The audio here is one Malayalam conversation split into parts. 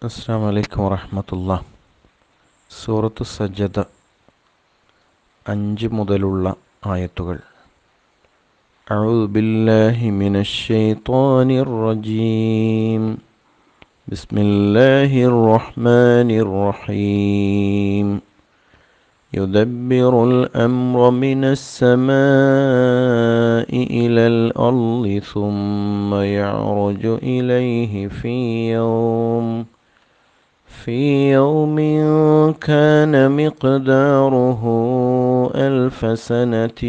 അസ്സാം വലൈക്കും വറഹമത്തുള്ള സൂറത്ത് സജ്ജദ അഞ്ച് മുതലുള്ള ആയത്തുകൾ أعوذ بالله من الشيطان الرجيم بسم الله الرحمن الرحيم يدبر الأمر من السماء إلى الأرض ثم يعرج إليه في يوم في يوم كان مقداره ألف سنة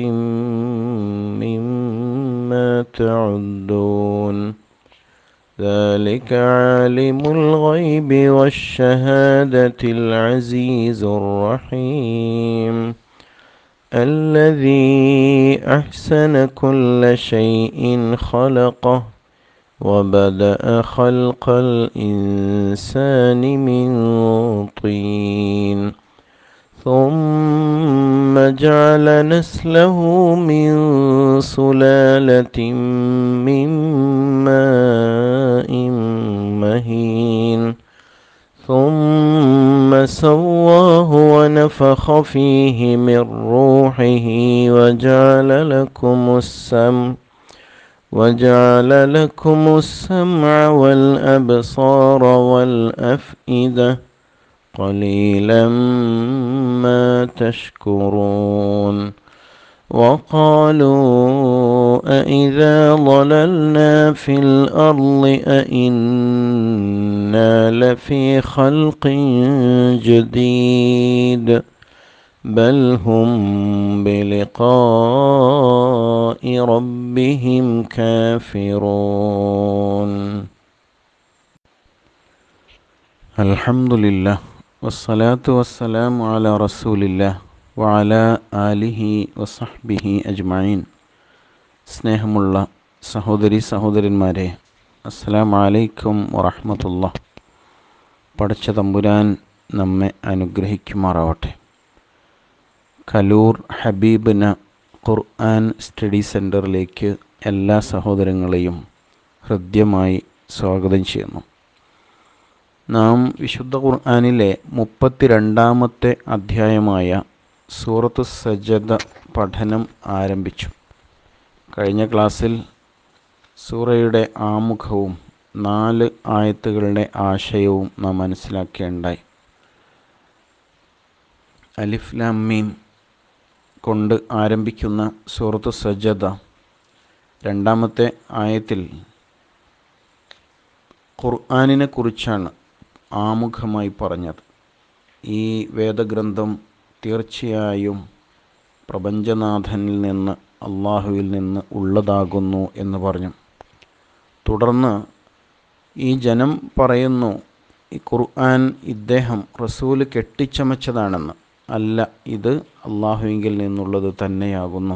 مما تعدون ذلك عالم الغيب والشهادة العزيز الرحيم الذي أحسن كل شيء خلقه وبدأ خلق الإنسان من طين ثم جعل نسله من سلالة من ماء مهين ثم سواه ونفخ فيه من روحه وجعل لكم السمع وجعل لكم السمع والأبصار والأفئدة قليلا ما تشكرون وقالوا أإذا ضللنا في الأرض أإنا لفي خلق جديد بل هم بلقاء ربهم كافرون الحمد لله والصلاة والسلام على رسول الله وعلى آله وصحبه أجمعين സ്നേഹമുള്ള സഹോദരി സഹോദരന്മാരെ അസ്സലാം അലൈക്കും വറഹമത്തുള്ള പഠിച്ച തമ്പുരാൻ നമ്മെ അനുഗ്രഹിക്കുമാറാവട്ടെ കലൂർ ഹബീബിന ഖുർആൻ സ്റ്റഡി സെൻറ്ററിലേക്ക് എല്ലാ സഹോദരങ്ങളെയും ഹൃദ്യമായി സ്വാഗതം ചെയ്യുന്നു നാം വിശുദ്ധ ഖുർആനിലെ മുപ്പത്തിരണ്ടാമത്തെ അധ്യായമായ സൂറത്ത് സജദ പഠനം ആരംഭിച്ചു കഴിഞ്ഞ ക്ലാസ്സിൽ സൂറയുടെ ആമുഖവും നാല് ആയത്തുകളുടെ ആശയവും നാം മനസ്സിലാക്കുകയുണ്ടായി അലിഫ് ലാമീം കൊണ്ട് ആരംഭിക്കുന്ന സൂറത്ത് സജദ രണ്ടാമത്തെ ആയത്തിൽ ഖുർആാനിനെ കുറിച്ചാണ് ആമുഖമായി പറഞ്ഞത് ഈ വേദഗ്രന്ഥം തീർച്ചയായും പ്രപഞ്ചനാഥനിൽ നിന്ന് അള്ളാഹുവിൽ നിന്ന് ഉള്ളതാകുന്നു എന്ന് പറഞ്ഞു തുടർന്ന് ഈ ജനം പറയുന്നു ഈ ഖുർആൻ ഇദ്ദേഹം റസൂല് കെട്ടിച്ചമച്ചതാണെന്ന് അല്ല ഇത് അള്ളാഹുവിങ്കിൽ നിന്നുള്ളത് തന്നെയാകുന്നു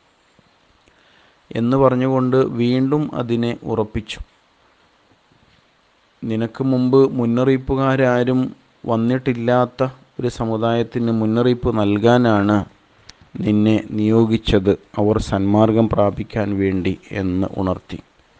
എന്ന് പറഞ്ഞുകൊണ്ട് വീണ്ടും അതിനെ ഉറപ്പിച്ചു നിനക്ക് മുമ്പ് മുന്നറിയിപ്പുകാരാരും വന്നിട്ടില്ലാത്ത ഒരു സമുദായത്തിന് മുന്നറിയിപ്പ് നൽകാനാണ് നിന്നെ നിയോഗിച്ചത് അവർ സന്മാർഗം പ്രാപിക്കാൻ വേണ്ടി എന്ന് ഉണർത്തി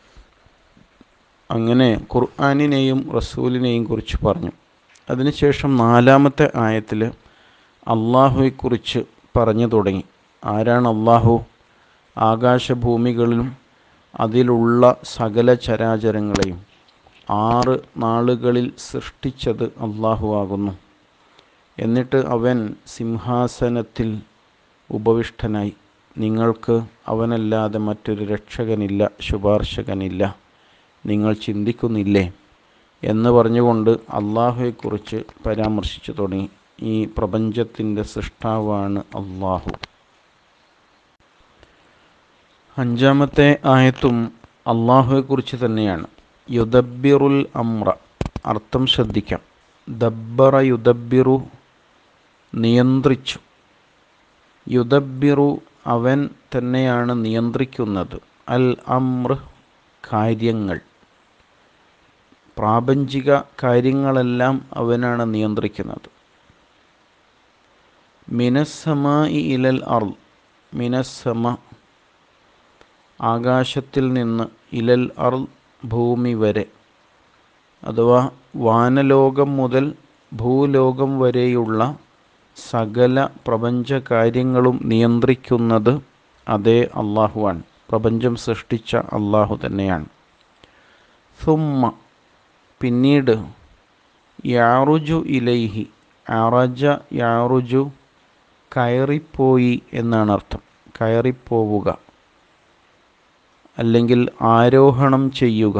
അങ്ങനെ ഖുർആാനിനെയും റസൂലിനെയും കുറിച്ച് പറഞ്ഞു അതിനുശേഷം നാലാമത്തെ ആയത്തിൽ അള്ളാഹുവെക്കുറിച്ച് പറഞ്ഞു തുടങ്ങി ആരാണ് അള്ളാഹു ആകാശഭൂമികളിലും അതിലുള്ള സകല ചരാചരങ്ങളെയും ആറ് നാളുകളിൽ സൃഷ്ടിച്ചത് അള്ളാഹു ആകുന്നു എന്നിട്ട് അവൻ സിംഹാസനത്തിൽ ഉപവിഷ്ടനായി നിങ്ങൾക്ക് അവനല്ലാതെ മറ്റൊരു രക്ഷകനില്ല ശുപാർശകനില്ല നിങ്ങൾ ചിന്തിക്കുന്നില്ലേ എന്ന് പറഞ്ഞുകൊണ്ട് അള്ളാഹുവെക്കുറിച്ച് പരാമർശിച്ചു തുടങ്ങി ഈ പ്രപഞ്ചത്തിൻ്റെ സൃഷ്ടാവാണ് അള്ളാഹു അഞ്ചാമത്തെ ആയത്തും അള്ളാഹുവെക്കുറിച്ച് തന്നെയാണ് യുദബിറുൽ അമ്ര അർത്ഥം ശ്രദ്ധിക്കാം ദബ്ബറ യുദബിറു നിയന്ത്രിച്ചു യുദബിറു അവൻ തന്നെയാണ് നിയന്ത്രിക്കുന്നത് അൽ അമ്ര കാര്യങ്ങൾ പ്രാപഞ്ചിക കാര്യങ്ങളെല്ലാം അവനാണ് നിയന്ത്രിക്കുന്നത് മിനസ്സമ ഇലൽ അർ മിനസ്സമ ആകാശത്തിൽ നിന്ന് ഇലൽ അർ ഭൂമി വരെ അഥവാ വാനലോകം മുതൽ ഭൂലോകം വരെയുള്ള സകല പ്രപഞ്ച കാര്യങ്ങളും നിയന്ത്രിക്കുന്നത് അതേ അള്ളാഹുവാണ് പ്രപഞ്ചം സൃഷ്ടിച്ച അള്ളാഹു തന്നെയാണ് സുമ്മ പിന്നീട് യാറുജു ഇലൈഹി അറജ യാറുജു കയറിപ്പോയി എന്നാണ് അർത്ഥം കയറിപ്പോവുക അല്ലെങ്കിൽ ആരോഹണം ചെയ്യുക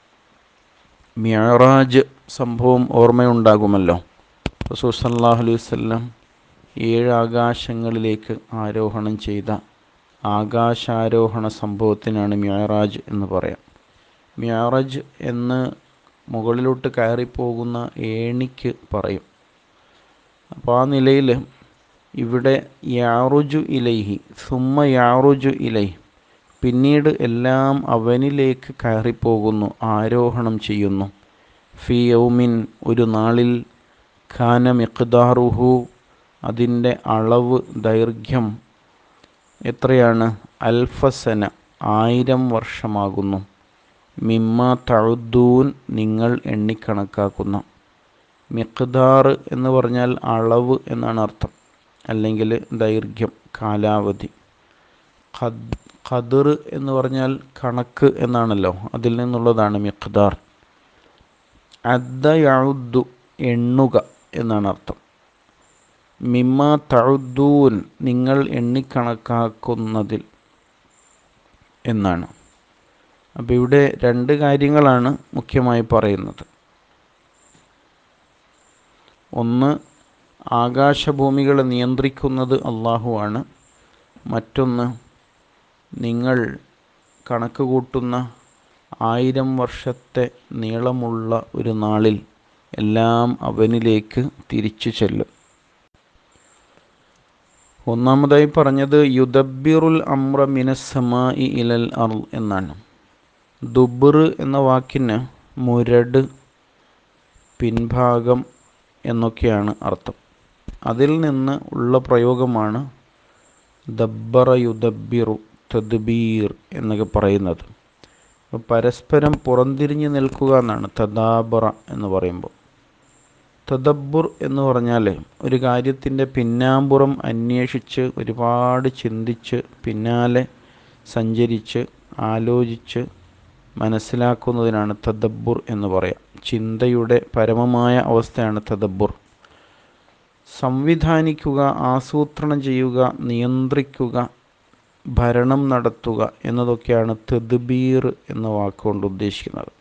മിയറാജ് സംഭവം ഓർമ്മയുണ്ടാകുമല്ലോ റസൂൽ സല്ലാഹു അലൈഹി വല്ലം ഏഴ് ആകാശങ്ങളിലേക്ക് ആരോഹണം ചെയ്ത ആകാശാരോഹണ സംഭവത്തിനാണ് മിയറാജ് എന്ന് പറയാം മിയറാജ് എന്ന് മുകളിലോട്ട് കയറിപ്പോകുന്ന ഏണിക്ക് പറയും അപ്പോൾ ആ നിലയിൽ ഇവിടെ യാറുജു ഇലൈഹി സുമ്മ യാറുജു ഇലൈഹി പിന്നീട് എല്ലാം അവനിലേക്ക് കയറിപ്പോകുന്നു ആരോഹണം ചെയ്യുന്നു ഫി യൗമിൻ ഒരു നാളിൽ ഖാന മിഖ്ദാറുഹു അതിൻ്റെ അളവ് ദൈർഘ്യം എത്രയാണ് അൽഫസന ആയിരം വർഷമാകുന്നു മിമ്മ തഴുദൂൻ നിങ്ങൾ എണ്ണിക്കണക്കാക്കുന്ന മിഖ്ദാർ എന്ന് പറഞ്ഞാൽ അളവ് എന്നാണ് അർത്ഥം അല്ലെങ്കിൽ ദൈർഘ്യം കാലാവധി ഖദ് ഖദർ എന്ന് പറഞ്ഞാൽ കണക്ക് എന്നാണല്ലോ അതിൽ നിന്നുള്ളതാണ് മിഖ്ദാർ അദ്ദയഉദ്ദു എണ്ണുക എന്നാണ് അർത്ഥം മിമ്മ തഴുദൂൻ നിങ്ങൾ എണ്ണിക്കണക്കാക്കുന്നതിൽ എന്നാണ് അപ്പോൾ ഇവിടെ രണ്ട് കാര്യങ്ങളാണ് മുഖ്യമായി പറയുന്നത് ഒന്ന് ആകാശഭൂമികളെ നിയന്ത്രിക്കുന്നത് അള്ളാഹുവാണ് മറ്റൊന്ന് നിങ്ങൾ കണക്ക് കൂട്ടുന്ന ആയിരം വർഷത്തെ നീളമുള്ള ഒരു നാളിൽ എല്ലാം അവനിലേക്ക് തിരിച്ചു ചെല്ലും ഒന്നാമതായി പറഞ്ഞത് യുദബിറുൽ അമ്ര മിനസമായി ഇലൽ അർ എന്നാണ് ദുബർ എന്ന വാക്കിന് മുരട് പിൻഭാഗം എന്നൊക്കെയാണ് അർത്ഥം അതിൽ നിന്ന് ഉള്ള പ്രയോഗമാണ് ദബ്ബറ യുദബിറു തദ്ബീർ എന്നൊക്കെ പറയുന്നത് അപ്പോൾ പരസ്പരം പുറംതിരിഞ്ഞ് നിൽക്കുക എന്നാണ് തദാബറ എന്ന് പറയുമ്പോൾ തദബ്ബുർ എന്ന് പറഞ്ഞാൽ ഒരു കാര്യത്തിൻ്റെ പിന്നാമ്പുറം അന്വേഷിച്ച് ഒരുപാട് ചിന്തിച്ച് പിന്നാലെ സഞ്ചരിച്ച് ആലോചിച്ച് മനസ്സിലാക്കുന്നതിനാണ് തദബ്ബുർ എന്ന് പറയാം ചിന്തയുടെ പരമമായ അവസ്ഥയാണ് തദബ്ബുർ സംവിധാനിക്കുക ആസൂത്രണം ചെയ്യുക നിയന്ത്രിക്കുക ഭരണം നടത്തുക എന്നതൊക്കെയാണ് തെദ്ബീർ എന്ന വാക്കുകൊണ്ട് ഉദ്ദേശിക്കുന്നത്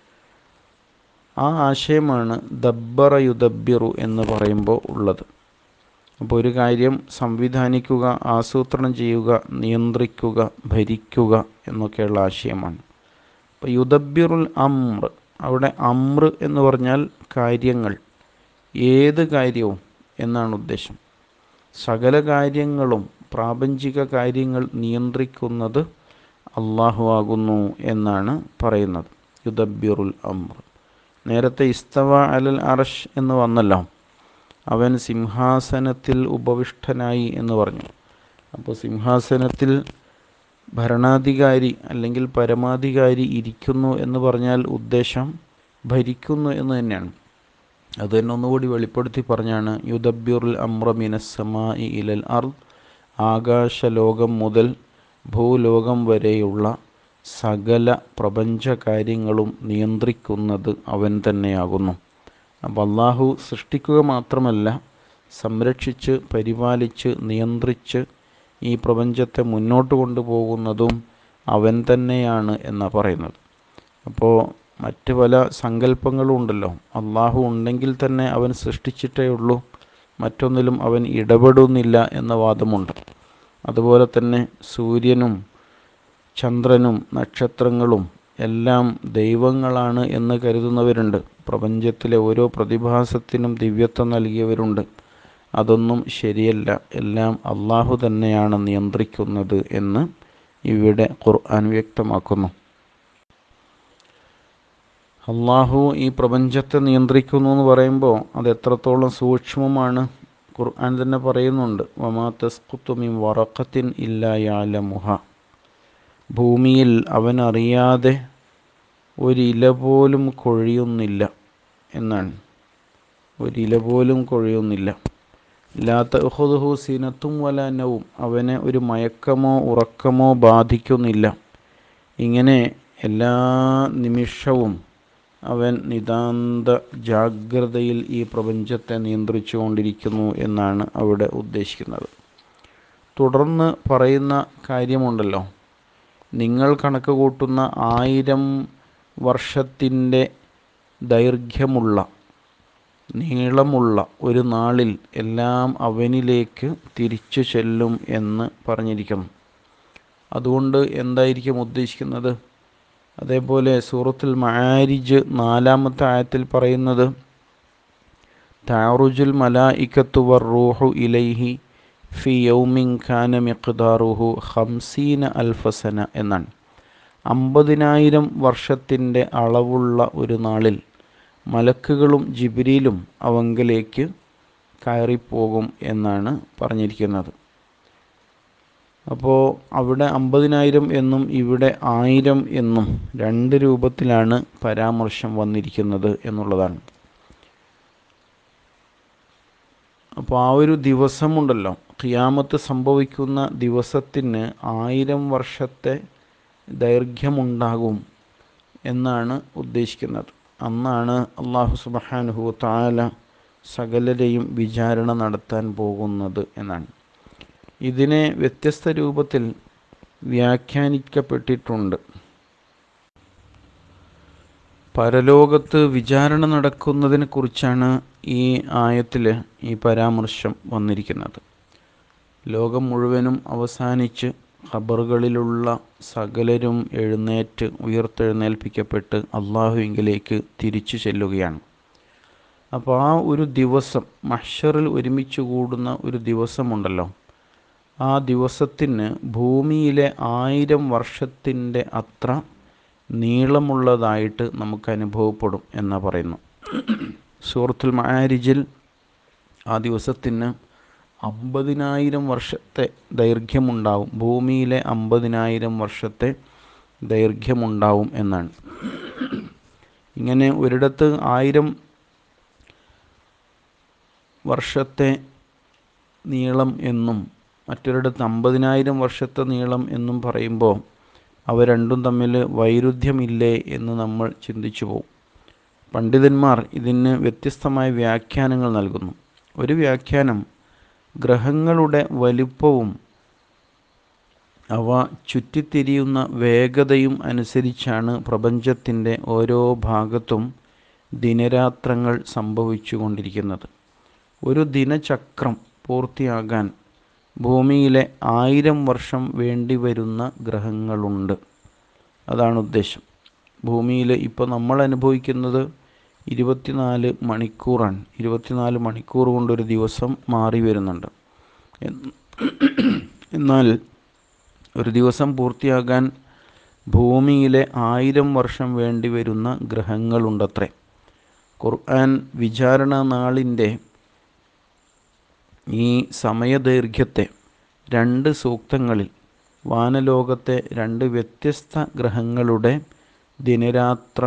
ആ ആശയമാണ് ദബ്ബറ യുദബ്ബിറു എന്ന് പറയുമ്പോൾ ഉള്ളത് അപ്പോൾ ഒരു കാര്യം സംവിധാനിക്കുക ആസൂത്രണം ചെയ്യുക നിയന്ത്രിക്കുക ഭരിക്കുക എന്നൊക്കെയുള്ള ആശയമാണ് അപ്പോൾ യുദബ്ബിറുൽ അമ്ര അവിടെ അമ്ര എന്ന് പറഞ്ഞാൽ കാര്യങ്ങൾ ഏത് കാര്യവും എന്നാണ് ഉദ്ദേശം സകല കാര്യങ്ങളും പ്രാപഞ്ചിക കാര്യങ്ങൾ നിയന്ത്രിക്കുന്നത് അള്ളാഹു ആകുന്നു എന്നാണ് പറയുന്നത് യുദബ്ബിറുൽ അമ്ര നേരത്തെ ഇസ്തവ അലൽ അറഷ് എന്ന് വന്നല്ലോ അവൻ സിംഹാസനത്തിൽ ഉപവിഷ്ടനായി എന്ന് പറഞ്ഞു അപ്പോൾ സിംഹാസനത്തിൽ ഭരണാധികാരി അല്ലെങ്കിൽ പരമാധികാരി ഇരിക്കുന്നു എന്ന് പറഞ്ഞാൽ ഉദ്ദേശം ഭരിക്കുന്നു എന്ന് തന്നെയാണ് അത് തന്നെ ഒന്നുകൂടി വെളിപ്പെടുത്തി പറഞ്ഞാണ് യുദബ്യുറുൽ അമ്ര മിനസ്സമാ ഇലൽ അർദ് ആകാശലോകം മുതൽ ഭൂലോകം വരെയുള്ള സകല പ്രപഞ്ച കാര്യങ്ങളും നിയന്ത്രിക്കുന്നത് അവൻ തന്നെയാകുന്നു അപ്പോൾ അള്ളാഹു സൃഷ്ടിക്കുക മാത്രമല്ല സംരക്ഷിച്ച് പരിപാലിച്ച് നിയന്ത്രിച്ച് ഈ പ്രപഞ്ചത്തെ മുന്നോട്ട് കൊണ്ടുപോകുന്നതും അവൻ തന്നെയാണ് എന്നാണ് പറയുന്നത് അപ്പോൾ മറ്റ് പല സങ്കല്പങ്ങളും ഉണ്ടല്ലോ അള്ളാഹു ഉണ്ടെങ്കിൽ തന്നെ അവൻ സൃഷ്ടിച്ചിട്ടേ ഉള്ളൂ മറ്റൊന്നിലും അവൻ ഇടപെടുന്നില്ല എന്ന വാദമുണ്ട് അതുപോലെ തന്നെ സൂര്യനും ചന്ദ്രനും നക്ഷത്രങ്ങളും എല്ലാം ദൈവങ്ങളാണ് എന്ന് കരുതുന്നവരുണ്ട് പ്രപഞ്ചത്തിലെ ഓരോ പ്രതിഭാസത്തിനും ദിവ്യത്വം നൽകിയവരുണ്ട് അതൊന്നും ശരിയല്ല എല്ലാം അള്ളാഹു തന്നെയാണ് നിയന്ത്രിക്കുന്നത് എന്ന് ഇവിടെ ഖുർആൻ വ്യക്തമാക്കുന്നു അള്ളാഹു ഈ പ്രപഞ്ചത്തെ നിയന്ത്രിക്കുന്നു എന്ന് പറയുമ്പോൾ അത് എത്രത്തോളം സൂക്ഷ്മമാണ് ഖുർആൻ തന്നെ പറയുന്നുണ്ട് വമാ തസ്കുത്തുമിൻ വറക്കത്തിൻ ഇല്ലായാലമുഹ ഭൂമിയിൽ അവൻ അറിയാതെ ഒരില പോലും കൊഴിയുന്നില്ല എന്നാണ് ഒരില പോലും കൊഴിയുന്നില്ല ലാത്ത ഉഹുദുഹു സീനത്തും വല നവും അവനെ ഒരു മയക്കമോ ഉറക്കമോ ബാധിക്കുന്നില്ല ഇങ്ങനെ എല്ലാ നിമിഷവും അവൻ നിതാന്ത ജാഗ്രതയിൽ ഈ പ്രപഞ്ചത്തെ നിയന്ത്രിച്ചു കൊണ്ടിരിക്കുന്നു എന്നാണ് അവിടെ ഉദ്ദേശിക്കുന്നത് തുടർന്ന് പറയുന്ന കാര്യമുണ്ടല്ലോ നിങ്ങൾ കണക്ക് കൂട്ടുന്ന ആയിരം വർഷത്തിൻ്റെ ദൈർഘ്യമുള്ള നീളമുള്ള ഒരു നാളിൽ എല്ലാം അവനിലേക്ക് തിരിച്ചു ചെല്ലും എന്ന് പറഞ്ഞിരിക്കുന്നു അതുകൊണ്ട് എന്തായിരിക്കും ഉദ്ദേശിക്കുന്നത് അതേപോലെ സൂറത്തുൽ മആരിജ് നാലാമത്തെ ആയത്തിൽ പറയുന്നത് താറുജുൽ മലായിക്കത്തു വർ റൂഹു ഇലൈഹി ഫി യൗമിൻ ഖാന മിഖ്ദാറുഹു ഹംസീന അൽഫസന എന്നാണ് അമ്പതിനായിരം വർഷത്തിൻ്റെ അളവുള്ള ഒരു നാളിൽ മലക്കുകളും ജിബിരിയിലും അവങ്കലേക്ക് കയറിപ്പോകും എന്നാണ് പറഞ്ഞിരിക്കുന്നത് അപ്പോൾ അവിടെ അമ്പതിനായിരം എന്നും ഇവിടെ ആയിരം എന്നും രണ്ട് രൂപത്തിലാണ് പരാമർശം വന്നിരിക്കുന്നത് എന്നുള്ളതാണ് അപ്പോൾ ആ ഒരു ദിവസമുണ്ടല്ലോ ഖിയാമത്ത് സംഭവിക്കുന്ന ദിവസത്തിന് ആയിരം വർഷത്തെ ദൈർഘ്യമുണ്ടാകും എന്നാണ് ഉദ്ദേശിക്കുന്നത് അന്നാണ് അള്ളാഹു സുബഹാനുഹു താല സകലരെയും വിചാരണ നടത്താൻ പോകുന്നത് എന്നാണ് ഇതിനെ വ്യത്യസ്ത രൂപത്തിൽ വ്യാഖ്യാനിക്കപ്പെട്ടിട്ടുണ്ട് പരലോകത്ത് വിചാരണ നടക്കുന്നതിനെ കുറിച്ചാണ് ഈ ആയത്തിൽ ഈ പരാമർശം വന്നിരിക്കുന്നത് ലോകം മുഴുവനും അവസാനിച്ച് ഖബറുകളിലുള്ള സകലരും എഴുന്നേറ്റ് ഉയർത്തെഴുന്നേൽപ്പിക്കപ്പെട്ട് അള്ളാഹുവിങ്കിലേക്ക് തിരിച്ചു ചെല്ലുകയാണ് അപ്പോൾ ആ ഒരു ദിവസം മഷറിൽ ഒരുമിച്ച് കൂടുന്ന ഒരു ദിവസമുണ്ടല്ലോ ആ ദിവസത്തിന് ഭൂമിയിലെ ആയിരം വർഷത്തിൻ്റെ അത്ര നീളമുള്ളതായിട്ട് നമുക്ക് അനുഭവപ്പെടും എന്ന് പറയുന്നു സൂറത്തുൽ മആരിജിൽ ആ ദിവസത്തിന് അമ്പതിനായിരം വർഷത്തെ ദൈർഘ്യമുണ്ടാവും ഭൂമിയിലെ അമ്പതിനായിരം വർഷത്തെ ദൈർഘ്യമുണ്ടാവും എന്നാണ് ഇങ്ങനെ ഒരിടത്ത് ആയിരം വർഷത്തെ നീളം എന്നും മറ്റൊരിടത്ത് അമ്പതിനായിരം വർഷത്തെ നീളം എന്നും പറയുമ്പോൾ അവ രണ്ടും തമ്മിൽ വൈരുദ്ധ്യമില്ലേ എന്ന് നമ്മൾ ചിന്തിച്ചു പോകും പണ്ഡിതന്മാർ ഇതിന് വ്യത്യസ്തമായ വ്യാഖ്യാനങ്ങൾ നൽകുന്നു ഒരു വ്യാഖ്യാനം ഗ്രഹങ്ങളുടെ വലിപ്പവും അവ ചുറ്റിത്തിരിയുന്ന വേഗതയും അനുസരിച്ചാണ് പ്രപഞ്ചത്തിൻ്റെ ഓരോ ഭാഗത്തും ദിനരാത്രങ്ങൾ സംഭവിച്ചു കൊണ്ടിരിക്കുന്നത് ഒരു ദിനചക്രം പൂർത്തിയാകാൻ ഭൂമിയിലെ ആയിരം വർഷം വേണ്ടി വരുന്ന ഗ്രഹങ്ങളുണ്ട് അതാണ് ഉദ്ദേശം ഭൂമിയിൽ ഇപ്പോൾ നമ്മൾ അനുഭവിക്കുന്നത് ഇരുപത്തിനാല് മണിക്കൂറാണ് ഇരുപത്തിനാല് മണിക്കൂർ കൊണ്ടൊരു ദിവസം മാറി വരുന്നുണ്ട് എന്നാൽ ഒരു ദിവസം പൂർത്തിയാകാൻ ഭൂമിയിലെ ആയിരം വർഷം വേണ്ടി വരുന്ന ഗ്രഹങ്ങളുണ്ടത്രേ ഖുർആൻ വിചാരണ നാളിൻ്റെ ഈ സമയദൈർഘ്യത്തെ രണ്ട് സൂക്തങ്ങളിൽ വാനലോകത്തെ രണ്ട് വ്യത്യസ്ത ഗ്രഹങ്ങളുടെ ദിനരാത്ര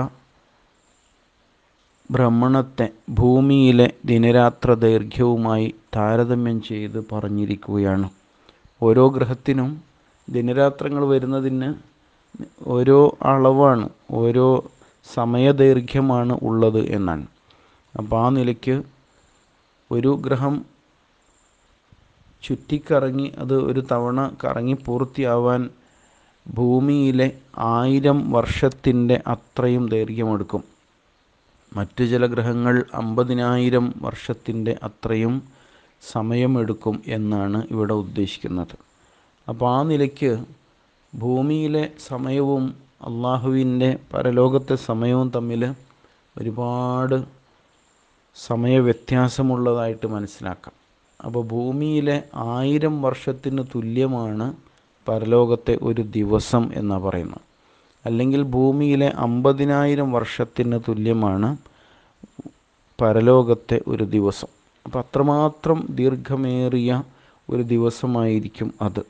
ഭ്രമണത്തെ ഭൂമിയിലെ ദിനരാത്ര ദൈർഘ്യവുമായി താരതമ്യം ചെയ്ത് പറഞ്ഞിരിക്കുകയാണ് ഓരോ ഗ്രഹത്തിനും ദിനരാത്രങ്ങൾ വരുന്നതിന് ഓരോ അളവാണ് ഓരോ സമയദൈർഘ്യമാണ് ഉള്ളത് എന്നാണ് അപ്പോൾ ആ നിലയ്ക്ക് ഒരു ഗ്രഹം ചുറ്റിക്കറങ്ങി അത് ഒരു തവണ കറങ്ങി പൂർത്തിയാവാൻ ഭൂമിയിലെ ആയിരം വർഷത്തിൻ്റെ അത്രയും ദൈർഘ്യമെടുക്കും മറ്റു ചില ഗ്രഹങ്ങൾ അമ്പതിനായിരം വർഷത്തിൻ്റെ അത്രയും സമയമെടുക്കും എന്നാണ് ഇവിടെ ഉദ്ദേശിക്കുന്നത് അപ്പോൾ ആ നിലയ്ക്ക് ഭൂമിയിലെ സമയവും അള്ളാഹുവിൻ്റെ പരലോകത്തെ സമയവും തമ്മിൽ ഒരുപാട് സമയവ്യത്യാസമുള്ളതായിട്ട് മനസ്സിലാക്കാം അപ്പോൾ ഭൂമിയിലെ ആയിരം വർഷത്തിന് തുല്യമാണ് പരലോകത്തെ ഒരു ദിവസം എന്ന് പറയുന്നത് അല്ലെങ്കിൽ ഭൂമിയിലെ അമ്പതിനായിരം വർഷത്തിന് തുല്യമാണ് പരലോകത്തെ ഒരു ദിവസം അപ്പം അത്രമാത്രം ദീർഘമേറിയ ഒരു ദിവസമായിരിക്കും അത്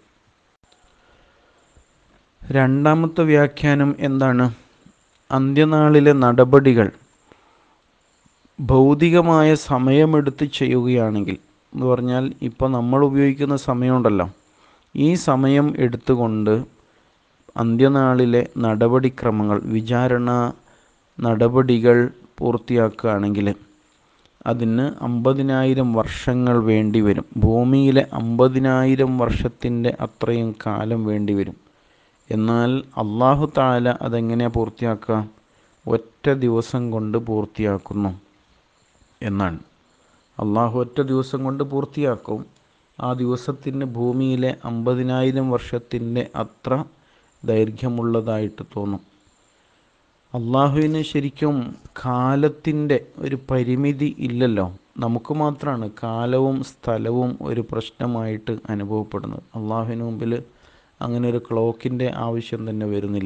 രണ്ടാമത്തെ വ്യാഖ്യാനം എന്താണ് അന്ത്യനാളിലെ നടപടികൾ ഭൗതികമായ സമയമെടുത്ത് ചെയ്യുകയാണെങ്കിൽ എന്ന് പറഞ്ഞാൽ ഇപ്പോൾ നമ്മൾ ഉപയോഗിക്കുന്ന സമയമുണ്ടല്ലോ ഈ സമയം എടുത്തുകൊണ്ട് അന്ത്യനാളിലെ നടപടിക്രമങ്ങൾ വിചാരണ നടപടികൾ പൂർത്തിയാക്കുകയാണെങ്കിൽ അതിന് അമ്പതിനായിരം വർഷങ്ങൾ വേണ്ടി വരും ഭൂമിയിലെ അമ്പതിനായിരം വർഷത്തിൻ്റെ അത്രയും കാലം വേണ്ടി വരും എന്നാൽ അള്ളാഹു താല അതെങ്ങനെയാണ് പൂർത്തിയാക്കുക ഒറ്റ ദിവസം കൊണ്ട് പൂർത്തിയാക്കുന്നു എന്നാണ് അള്ളാഹു ഒറ്റ ദിവസം കൊണ്ട് പൂർത്തിയാക്കും ആ ദിവസത്തിന് ഭൂമിയിലെ അമ്പതിനായിരം വർഷത്തിൻ്റെ അത്ര ദൈർഘ്യമുള്ളതായിട്ട് തോന്നും അള്ളാഹുവിന് ശരിക്കും കാലത്തിൻ്റെ ഒരു പരിമിതി ഇല്ലല്ലോ നമുക്ക് മാത്രമാണ് കാലവും സ്ഥലവും ഒരു പ്രശ്നമായിട്ട് അനുഭവപ്പെടുന്നത് അള്ളാഹുവിന് മുമ്പിൽ അങ്ങനെ ഒരു ക്ലോക്കിൻ്റെ ആവശ്യം തന്നെ വരുന്നില്ല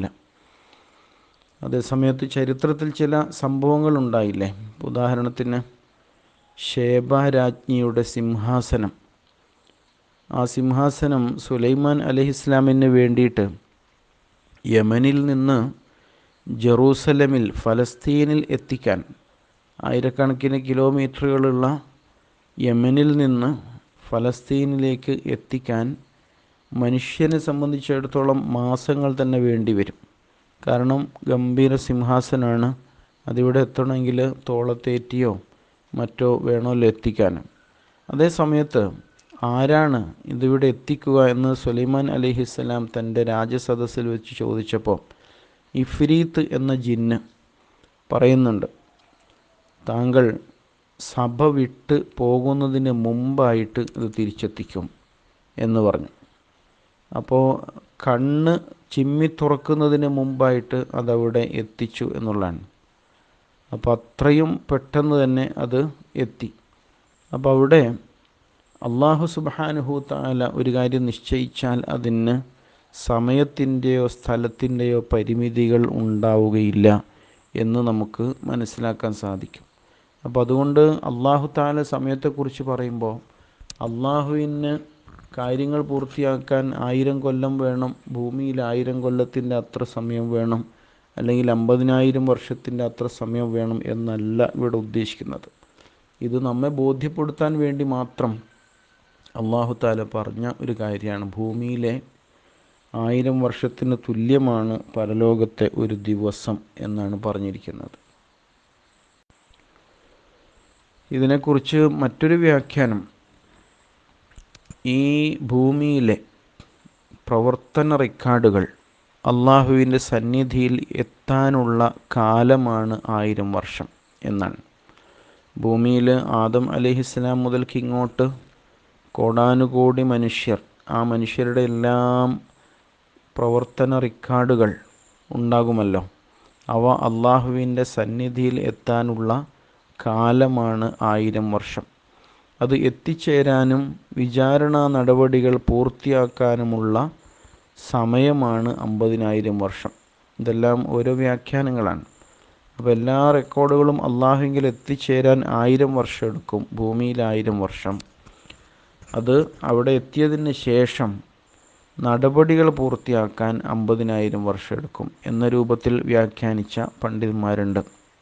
അതേസമയത്ത് ചരിത്രത്തിൽ ചില സംഭവങ്ങൾ ഉണ്ടായില്ലേ ഉദാഹരണത്തിന് ഷേബ രാജ്ഞിയുടെ സിംഹാസനം ആ സിംഹാസനം സുലൈമാൻ അലഹിസ്ലാമിന് വേണ്ടിയിട്ട് യമനിൽ നിന്ന് ജെറൂസലമിൽ ഫലസ്തീനിൽ എത്തിക്കാൻ ആയിരക്കണക്കിന് കിലോമീറ്ററുകളുള്ള യമനിൽ നിന്ന് ഫലസ്തീനിലേക്ക് എത്തിക്കാൻ മനുഷ്യനെ സംബന്ധിച്ചിടത്തോളം മാസങ്ങൾ തന്നെ വേണ്ടി വരും കാരണം ഗംഭീര സിംഹാസനമാണ് അതിവിടെ എത്തണമെങ്കിൽ തോളത്തേറ്റിയോ മറ്റോ വേണമല്ലോ എത്തിക്കാൻ അതേ സമയത്ത് ആരാണ് ഇതിവിടെ എത്തിക്കുക എന്ന് സുലൈമാൻ അലിഹിസ്സലാം തൻ്റെ രാജസദസ്സിൽ വെച്ച് ചോദിച്ചപ്പോൾ ഇഫ്രീത്ത് എന്ന ജിന്ന് പറയുന്നുണ്ട് താങ്കൾ സഭ വിട്ട് പോകുന്നതിന് മുമ്പായിട്ട് ഇത് തിരിച്ചെത്തിക്കും എന്ന് പറഞ്ഞു അപ്പോൾ കണ്ണ് ചിമ്മി തുറക്കുന്നതിന് മുമ്പായിട്ട് അതവിടെ എത്തിച്ചു എന്നുള്ളതാണ് അപ്പോൾ അത്രയും പെട്ടെന്ന് തന്നെ അത് എത്തി അപ്പോൾ അവിടെ അള്ളാഹു സുബാനുഹു താല ഒരു കാര്യം നിശ്ചയിച്ചാൽ അതിന് സമയത്തിൻ്റെയോ സ്ഥലത്തിൻ്റെയോ പരിമിതികൾ ഉണ്ടാവുകയില്ല എന്ന് നമുക്ക് മനസ്സിലാക്കാൻ സാധിക്കും അപ്പോൾ അതുകൊണ്ട് അള്ളാഹു താല സമയത്തെക്കുറിച്ച് പറയുമ്പോൾ അള്ളാഹുവിന് കാര്യങ്ങൾ പൂർത്തിയാക്കാൻ ആയിരം കൊല്ലം വേണം ഭൂമിയിൽ ആയിരം കൊല്ലത്തിൻ്റെ അത്ര സമയം വേണം അല്ലെങ്കിൽ അമ്പതിനായിരം വർഷത്തിൻ്റെ അത്ര സമയം വേണം എന്നല്ല ഇവിടെ ഉദ്ദേശിക്കുന്നത് ഇത് നമ്മെ ബോധ്യപ്പെടുത്താൻ വേണ്ടി മാത്രം അള്ളാഹു താല പറഞ്ഞ ഒരു കാര്യമാണ് ഭൂമിയിലെ ആയിരം വർഷത്തിന് തുല്യമാണ് പരലോകത്തെ ഒരു ദിവസം എന്നാണ് പറഞ്ഞിരിക്കുന്നത് ഇതിനെക്കുറിച്ച് മറ്റൊരു വ്യാഖ്യാനം ഈ ഭൂമിയിലെ പ്രവർത്തന റെക്കോർഡുകൾ അള്ളാഹുവിൻ്റെ സന്നിധിയിൽ എത്താനുള്ള കാലമാണ് ആയിരം വർഷം എന്നാണ് ഭൂമിയിൽ ആദം അലഹിസ്ലാം മുതൽക്ക് ഇങ്ങോട്ട് കോടാനുകോടി മനുഷ്യർ ആ മനുഷ്യരുടെ എല്ലാം പ്രവർത്തന റെക്കോർഡുകൾ ഉണ്ടാകുമല്ലോ അവ അള്ളാഹുവിൻ്റെ സന്നിധിയിൽ എത്താനുള്ള കാലമാണ് ആയിരം വർഷം അത് എത്തിച്ചേരാനും വിചാരണ നടപടികൾ പൂർത്തിയാക്കാനുമുള്ള സമയമാണ് അമ്പതിനായിരം വർഷം ഇതെല്ലാം ഓരോ വ്യാഖ്യാനങ്ങളാണ് അപ്പോൾ എല്ലാ റെക്കോർഡുകളും അള്ളാഹുവിൽ എത്തിച്ചേരാൻ ആയിരം വർഷം എടുക്കും ഭൂമിയിൽ ആയിരം വർഷം അത് അവിടെ എത്തിയതിന് ശേഷം നടപടികൾ പൂർത്തിയാക്കാൻ അമ്പതിനായിരം വർഷം എടുക്കും എന്ന രൂപത്തിൽ വ്യാഖ്യാനിച്ച പണ്ഡിതന്മാരുണ്ട്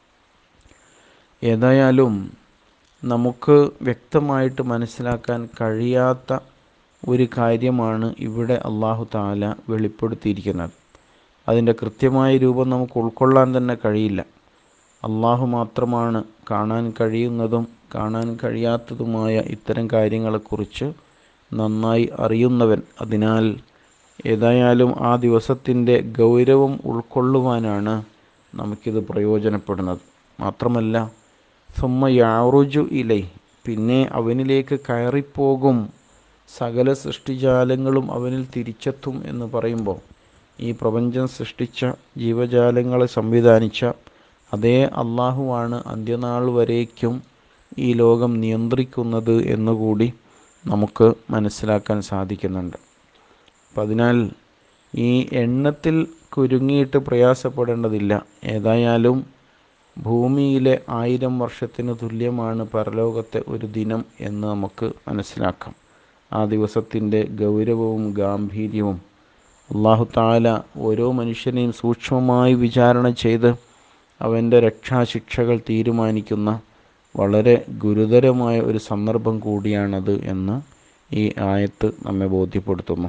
ഏതായാലും നമുക്ക് വ്യക്തമായിട്ട് മനസ്സിലാക്കാൻ കഴിയാത്ത ഒരു കാര്യമാണ് ഇവിടെ അള്ളാഹു താല വെളിപ്പെടുത്തിയിരിക്കുന്നത് അതിൻ്റെ കൃത്യമായ രൂപം നമുക്ക് ഉൾക്കൊള്ളാൻ തന്നെ കഴിയില്ല അള്ളാഹു മാത്രമാണ് കാണാൻ കഴിയുന്നതും കാണാൻ കഴിയാത്തതുമായ ഇത്തരം കാര്യങ്ങളെക്കുറിച്ച് നന്നായി അറിയുന്നവൻ അതിനാൽ ഏതായാലും ആ ദിവസത്തിൻ്റെ ഗൗരവം ഉൾക്കൊള്ളുവാനാണ് നമുക്കിത് പ്രയോജനപ്പെടുന്നത് മാത്രമല്ല സുമ്മ യാറുജു ഇലൈ പിന്നെ അവനിലേക്ക് കയറിപ്പോകും സകല സൃഷ്ടിജാലങ്ങളും അവനിൽ തിരിച്ചെത്തും എന്ന് പറയുമ്പോൾ ഈ പ്രപഞ്ചം സൃഷ്ടിച്ച ജീവജാലങ്ങളെ സംവിധാനിച്ച അതേ അള്ളാഹുവാണ് അന്ത്യനാൾ വരേക്കും ഈ ലോകം നിയന്ത്രിക്കുന്നത് എന്നുകൂടി നമുക്ക് മനസ്സിലാക്കാൻ സാധിക്കുന്നുണ്ട് അപ്പം അതിനാൽ ഈ എണ്ണത്തിൽ കുരുങ്ങിയിട്ട് പ്രയാസപ്പെടേണ്ടതില്ല ഏതായാലും ഭൂമിയിലെ ആയിരം വർഷത്തിന് തുല്യമാണ് പരലോകത്തെ ഒരു ദിനം എന്ന് നമുക്ക് മനസ്സിലാക്കാം ആ ദിവസത്തിൻ്റെ ഗൗരവവും ഗാംഭീര്യവും അള്ളാഹു താല ഓരോ മനുഷ്യനെയും സൂക്ഷ്മമായി വിചാരണ ചെയ്ത് അവൻ്റെ രക്ഷാശിക്ഷകൾ തീരുമാനിക്കുന്ന വളരെ ഗുരുതരമായ ഒരു സന്ദർഭം കൂടിയാണത് എന്ന് ഈ ആയത്ത് നമ്മെ ബോധ്യപ്പെടുത്തുന്നു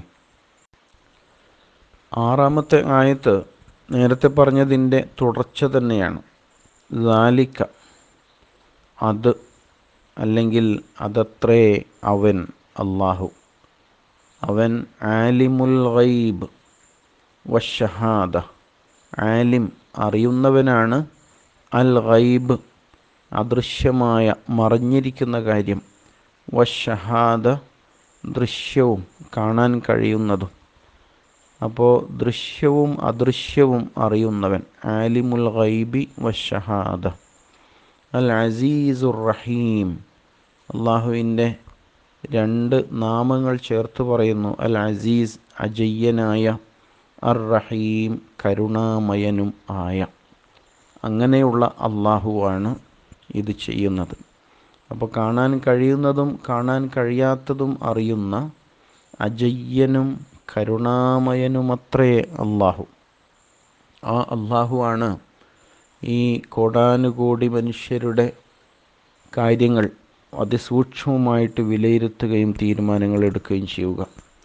ആറാമത്തെ ആയത്ത് നേരത്തെ പറഞ്ഞതിൻ്റെ തുടർച്ച തന്നെയാണ് ലാലിക്ക അത് അല്ലെങ്കിൽ അതത്രേ അവൻ അള്ളാഹു അവൻ ആലിമുൽ ഗൈബ് വഷഹാദ ആലിം അറിയുന്നവനാണ് അൽ ഗൈബ് അദൃശ്യമായ മറഞ്ഞിരിക്കുന്ന കാര്യം വഷഹാദ ദൃശ്യവും കാണാൻ കഴിയുന്നതും അപ്പോൾ ദൃശ്യവും അദൃശ്യവും അറിയുന്നവൻ ആലിമുൽ ഗൈബി വഷഹാദ അൽ അസീസുർ റഹീം അള്ളാഹുവിൻ്റെ രണ്ട് നാമങ്ങൾ ചേർത്ത് പറയുന്നു അൽ അസീസ് അജയ്യനായ അർ റഹീം കരുണാമയനും ആയ അങ്ങനെയുള്ള അള്ളാഹുവാണ് ഇത് ചെയ്യുന്നത് അപ്പോൾ കാണാൻ കഴിയുന്നതും കാണാൻ കഴിയാത്തതും അറിയുന്ന അജയ്യനും കരുണാമയനുമത്രേ അള്ളാഹു ആ അള്ളാഹുവാണ് ഈ കോടാനുകോടി മനുഷ്യരുടെ കാര്യങ്ങൾ അതിസൂക്ഷ്മമായിട്ട് വിലയിരുത്തുകയും തീരുമാനങ്ങൾ എടുക്കുകയും ചെയ്യുക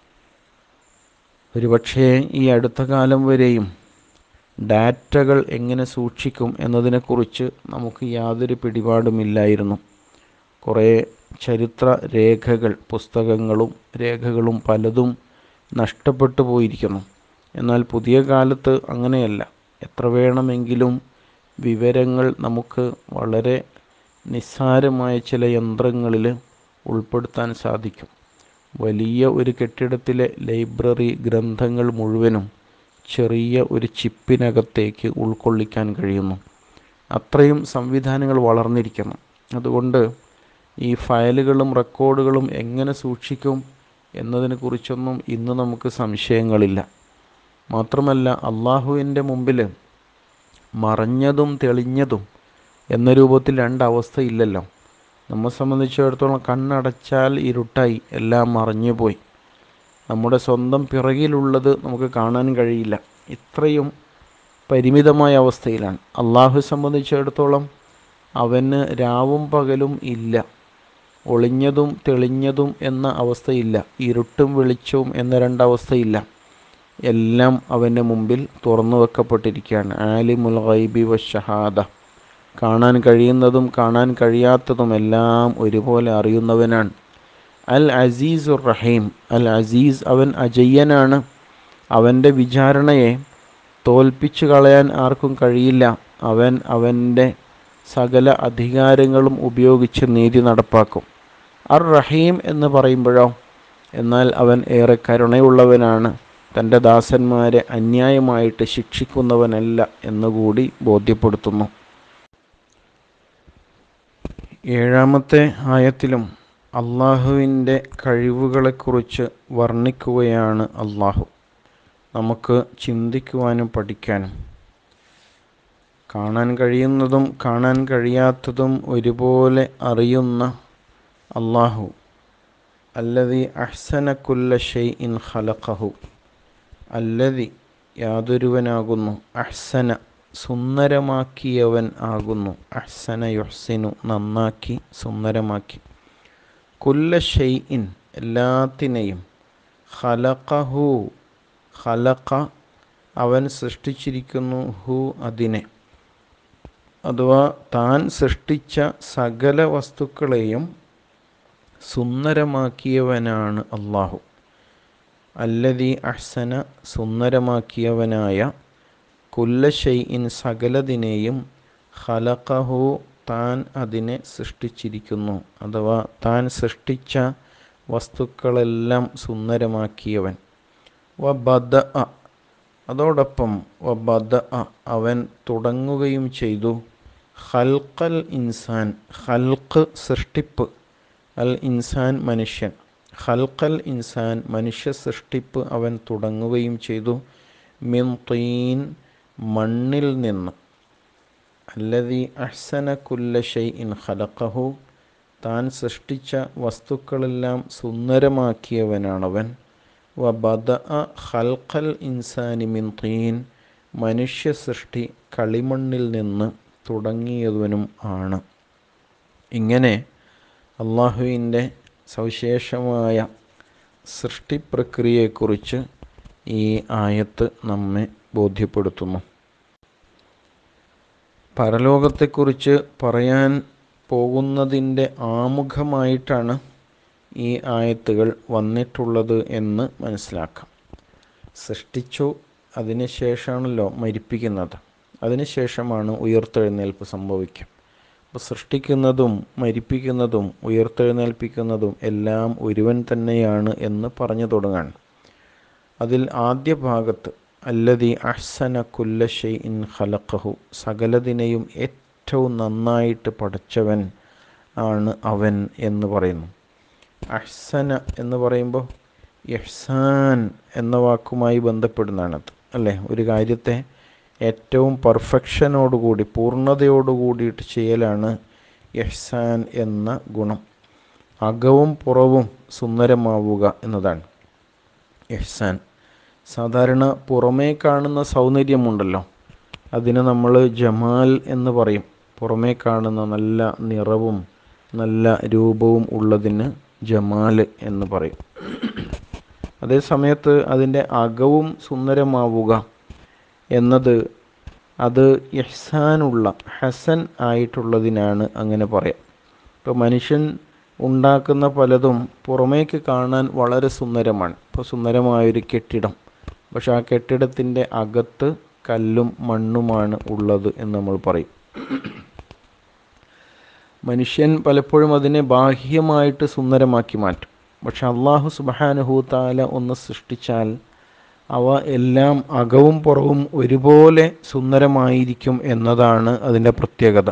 ഒരുപക്ഷേ ഈ അടുത്ത കാലം വരെയും ഡാറ്റകൾ എങ്ങനെ സൂക്ഷിക്കും എന്നതിനെക്കുറിച്ച് നമുക്ക് യാതൊരു പിടിപാടുമില്ലായിരുന്നു കുറേ ചരിത്ര രേഖകൾ പുസ്തകങ്ങളും രേഖകളും പലതും നഷ്ടപ്പെട്ടു പോയിരിക്കുന്നു എന്നാൽ പുതിയ കാലത്ത് അങ്ങനെയല്ല എത്ര വേണമെങ്കിലും വിവരങ്ങൾ നമുക്ക് വളരെ നിസ്സാരമായ ചില യന്ത്രങ്ങളിൽ ഉൾപ്പെടുത്താൻ സാധിക്കും വലിയ ഒരു കെട്ടിടത്തിലെ ലൈബ്രറി ഗ്രന്ഥങ്ങൾ മുഴുവനും ചെറിയ ഒരു ചിപ്പിനകത്തേക്ക് ഉൾക്കൊള്ളിക്കാൻ കഴിയുന്നു അത്രയും സംവിധാനങ്ങൾ വളർന്നിരിക്കുന്നു അതുകൊണ്ട് ഈ ഫയലുകളും റെക്കോർഡുകളും എങ്ങനെ സൂക്ഷിക്കും എന്നതിനെക്കുറിച്ചൊന്നും ഇന്ന് നമുക്ക് സംശയങ്ങളില്ല മാത്രമല്ല അള്ളാഹുവിൻ്റെ മുമ്പിൽ മറഞ്ഞതും തെളിഞ്ഞതും എന്ന രൂപത്തിൽ രണ്ടവസ്ഥയില്ലല്ലോ നമ്മെ സംബന്ധിച്ചിടത്തോളം കണ്ണടച്ചാൽ ഇരുട്ടായി എല്ലാം മറഞ്ഞു പോയി നമ്മുടെ സ്വന്തം പിറകിലുള്ളത് നമുക്ക് കാണാൻ കഴിയില്ല ഇത്രയും പരിമിതമായ അവസ്ഥയിലാണ് അള്ളാഹു സംബന്ധിച്ചിടത്തോളം അവന് രാവും പകലും ഇല്ല ഒളിഞ്ഞതും തെളിഞ്ഞതും എന്ന അവസ്ഥയില്ല ഇരുട്ടും വെളിച്ചവും എന്ന രണ്ടവസ്ഥയില്ല എല്ലാം അവൻ്റെ മുമ്പിൽ തുറന്നു വെക്കപ്പെട്ടിരിക്കുകയാണ് ആലിമുൽ ഗൈബി വഷഹാദ കാണാൻ കഴിയുന്നതും കാണാൻ കഴിയാത്തതും എല്ലാം ഒരുപോലെ അറിയുന്നവനാണ് അൽ അസീസുർ റഹീം അൽ അസീസ് അവൻ അജയ്യനാണ് അവൻ്റെ വിചാരണയെ തോൽപ്പിച്ചു കളയാൻ ആർക്കും കഴിയില്ല അവൻ അവൻ്റെ സകല അധികാരങ്ങളും ഉപയോഗിച്ച് നീതി നടപ്പാക്കും അർ റഹീം എന്ന് പറയുമ്പോഴോ എന്നാൽ അവൻ ഏറെ കരുണയുള്ളവനാണ് തൻ്റെ ദാസന്മാരെ അന്യായമായിട്ട് ശിക്ഷിക്കുന്നവനല്ല എന്നുകൂടി ബോധ്യപ്പെടുത്തുന്നു ഏഴാമത്തെ ആയത്തിലും അള്ളാഹുവിൻ്റെ കഴിവുകളെക്കുറിച്ച് വർണ്ണിക്കുകയാണ് അള്ളാഹു നമുക്ക് ചിന്തിക്കുവാനും പഠിക്കാനും കാണാൻ കഴിയുന്നതും കാണാൻ കഴിയാത്തതും ഒരുപോലെ അറിയുന്ന അള്ളാഹു അല്ലതി അഹ്സന കുല്ല ഷെയ് ഇൻ ഖലഖഹു അല്ലതി യാതൊരുവനാകുന്നു അഹ്സന സുന്ദരമാക്കിയവൻ ആകുന്നു അഹ്സന യുഹ്സിനു നന്നാക്കി സുന്ദരമാക്കി കുല്ല ഷെയ് ഇൻ എല്ലാത്തിനെയും ഖലഖഹു ഖലഖ അവൻ സൃഷ്ടിച്ചിരിക്കുന്നു ഹു അതിനെ അഥവാ താൻ സൃഷ്ടിച്ച സകല വസ്തുക്കളെയും സുന്ദരമാക്കിയവനാണ് അള്ളാഹു അല്ലതി അഹ്സന സുന്ദരമാക്കിയവനായ കുല്ല ഷെയ്ഇൻ സകലതിനെയും ഖലഖഹു താൻ അതിനെ സൃഷ്ടിച്ചിരിക്കുന്നു അഥവാ താൻ സൃഷ്ടിച്ച വസ്തുക്കളെല്ലാം സുന്ദരമാക്കിയവൻ വ ബദ അതോടൊപ്പം വ ബദ അവൻ തുടങ്ങുകയും ചെയ്തു ഖൽഖൽ ഇൻസാൻ ഖൽഖ് സൃഷ്ടിപ്പ് അൽ ഇൻസാൻ മനുഷ്യൻ ഖൽഖൽ ഇൻസാൻ മനുഷ്യ സൃഷ്ടിപ്പ് അവൻ തുടങ്ങുകയും ചെയ്തു മിൻ തീൻ മണ്ണിൽ നിന്ന് അല്ലതി അഹ്സന കുല്ല ഷെയ്ഇൻ ഖലഖഹു താൻ സൃഷ്ടിച്ച വസ്തുക്കളെല്ലാം സുന്ദരമാക്കിയവനാണവൻ വ ബദ ഖൽഖൽ ഇൻസാനി മിൻ തീൻ മനുഷ്യ സൃഷ്ടി കളിമണ്ണിൽ നിന്ന് തുടങ്ങിയവനും ആണ് ഇങ്ങനെ അള്ളാഹുവിൻ്റെ സവിശേഷമായ സൃഷ്ടിപ്രക്രിയയെക്കുറിച്ച് ഈ ആയത്ത് നമ്മെ ബോധ്യപ്പെടുത്തുന്നു പരലോകത്തെക്കുറിച്ച് പറയാൻ പോകുന്നതിൻ്റെ ആമുഖമായിട്ടാണ് ഈ ആയത്തുകൾ വന്നിട്ടുള്ളത് എന്ന് മനസ്സിലാക്കാം സൃഷ്ടിച്ചു അതിനുശേഷമാണല്ലോ മരിപ്പിക്കുന്നത് അതിനുശേഷമാണ് ഉയർത്തെഴുന്നേൽപ്പ് സംഭവിക്കുക അപ്പോൾ സൃഷ്ടിക്കുന്നതും മരിപ്പിക്കുന്നതും ഉയർത്തെഴുന്നേൽപ്പിക്കുന്നതും എല്ലാം ഒരുവൻ തന്നെയാണ് എന്ന് പറഞ്ഞു തുടങ്ങാണ് അതിൽ ആദ്യ ഭാഗത്ത് അല്ലതി അഹ്സന കുല്ല ഷെയ് ഇൻ ഖലഖഹു സകലതിനെയും ഏറ്റവും നന്നായിട്ട് പഠിച്ചവൻ ആണ് അവൻ എന്ന് പറയുന്നു അഹ്സന എന്ന് പറയുമ്പോൾ ഇഹ്സാൻ എന്ന വാക്കുമായി ബന്ധപ്പെടുന്നതാണത് അല്ലേ ഒരു കാര്യത്തെ ഏറ്റവും പെർഫെക്ഷനോടുകൂടി പൂർണ്ണതയോടുകൂടിയിട്ട് ചെയ്യലാണ് ഇഹ്സാൻ എന്ന ഗുണം അകവും പുറവും സുന്ദരമാവുക എന്നതാണ് ഇഹ്സാൻ സാധാരണ പുറമേ കാണുന്ന സൗന്ദര്യമുണ്ടല്ലോ അതിന് നമ്മൾ ജമാൽ എന്ന് പറയും പുറമേ കാണുന്ന നല്ല നിറവും നല്ല രൂപവും ഉള്ളതിന് ജമാൽ എന്ന് പറയും അതേ സമയത്ത് അതിൻ്റെ അകവും സുന്ദരമാവുക എന്നത് അത് ഇഹ്സാനുള്ള ഹസൻ ആയിട്ടുള്ളതിനാണ് അങ്ങനെ പറയാം ഇപ്പോൾ മനുഷ്യൻ ഉണ്ടാക്കുന്ന പലതും പുറമേക്ക് കാണാൻ വളരെ സുന്ദരമാണ് ഇപ്പോൾ സുന്ദരമായൊരു കെട്ടിടം പക്ഷെ ആ കെട്ടിടത്തിൻ്റെ അകത്ത് കല്ലും മണ്ണുമാണ് ഉള്ളത് എന്ന് നമ്മൾ പറയും മനുഷ്യൻ പലപ്പോഴും അതിനെ ബാഹ്യമായിട്ട് സുന്ദരമാക്കി മാറ്റും പക്ഷെ അള്ളാഹു സുബാനുഹൂത്താല ഒന്ന് സൃഷ്ടിച്ചാൽ അവ എല്ലാം അകവും പുറവും ഒരുപോലെ സുന്ദരമായിരിക്കും എന്നതാണ് അതിൻ്റെ പ്രത്യേകത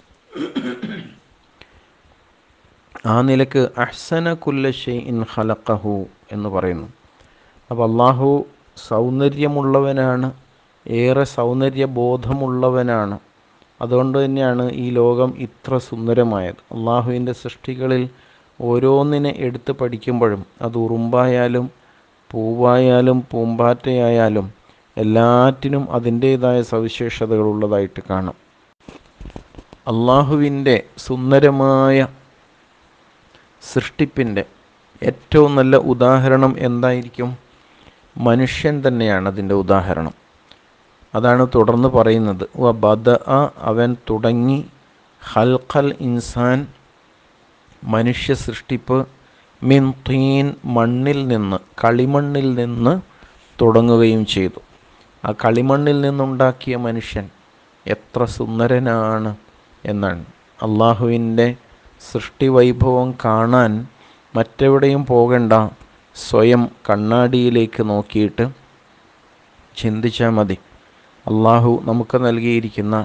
ആ നിലക്ക് അഹ്സന കുല്ല ഇൻ ഖലഖഹു എന്ന് പറയുന്നു അപ്പോൾ അള്ളാഹു സൗന്ദര്യമുള്ളവനാണ് ഏറെ സൗന്ദര്യബോധമുള്ളവനാണ് അതുകൊണ്ട് തന്നെയാണ് ഈ ലോകം ഇത്ര സുന്ദരമായത് അള്ളാഹുവിൻ്റെ സൃഷ്ടികളിൽ ഓരോന്നിനെ എടുത്ത് പഠിക്കുമ്പോഴും അത് ഉറുമ്പായാലും പൂവായാലും പൂമ്പാറ്റയായാലും എല്ലാറ്റിനും അതിൻ്റേതായ സവിശേഷതകളുള്ളതായിട്ട് കാണാം അള്ളാഹുവിൻ്റെ സുന്ദരമായ സൃഷ്ടിപ്പിൻ്റെ ഏറ്റവും നല്ല ഉദാഹരണം എന്തായിരിക്കും മനുഷ്യൻ തന്നെയാണ് അതിൻ്റെ ഉദാഹരണം അതാണ് തുടർന്ന് പറയുന്നത് വ ബദ അവൻ തുടങ്ങി ഹൽഖൽ ഇൻസാൻ മനുഷ്യ സൃഷ്ടിപ്പ് മിൻ തീൻ മണ്ണിൽ നിന്ന് കളിമണ്ണിൽ നിന്ന് തുടങ്ങുകയും ചെയ്തു ആ കളിമണ്ണിൽ നിന്നുണ്ടാക്കിയ മനുഷ്യൻ എത്ര സുന്ദരനാണ് എന്നാണ് അള്ളാഹുവിൻ്റെ സൃഷ്ടി വൈഭവം കാണാൻ മറ്റെവിടെയും പോകണ്ട സ്വയം കണ്ണാടിയിലേക്ക് നോക്കിയിട്ട് ചിന്തിച്ചാൽ മതി അള്ളാഹു നമുക്ക് നൽകിയിരിക്കുന്ന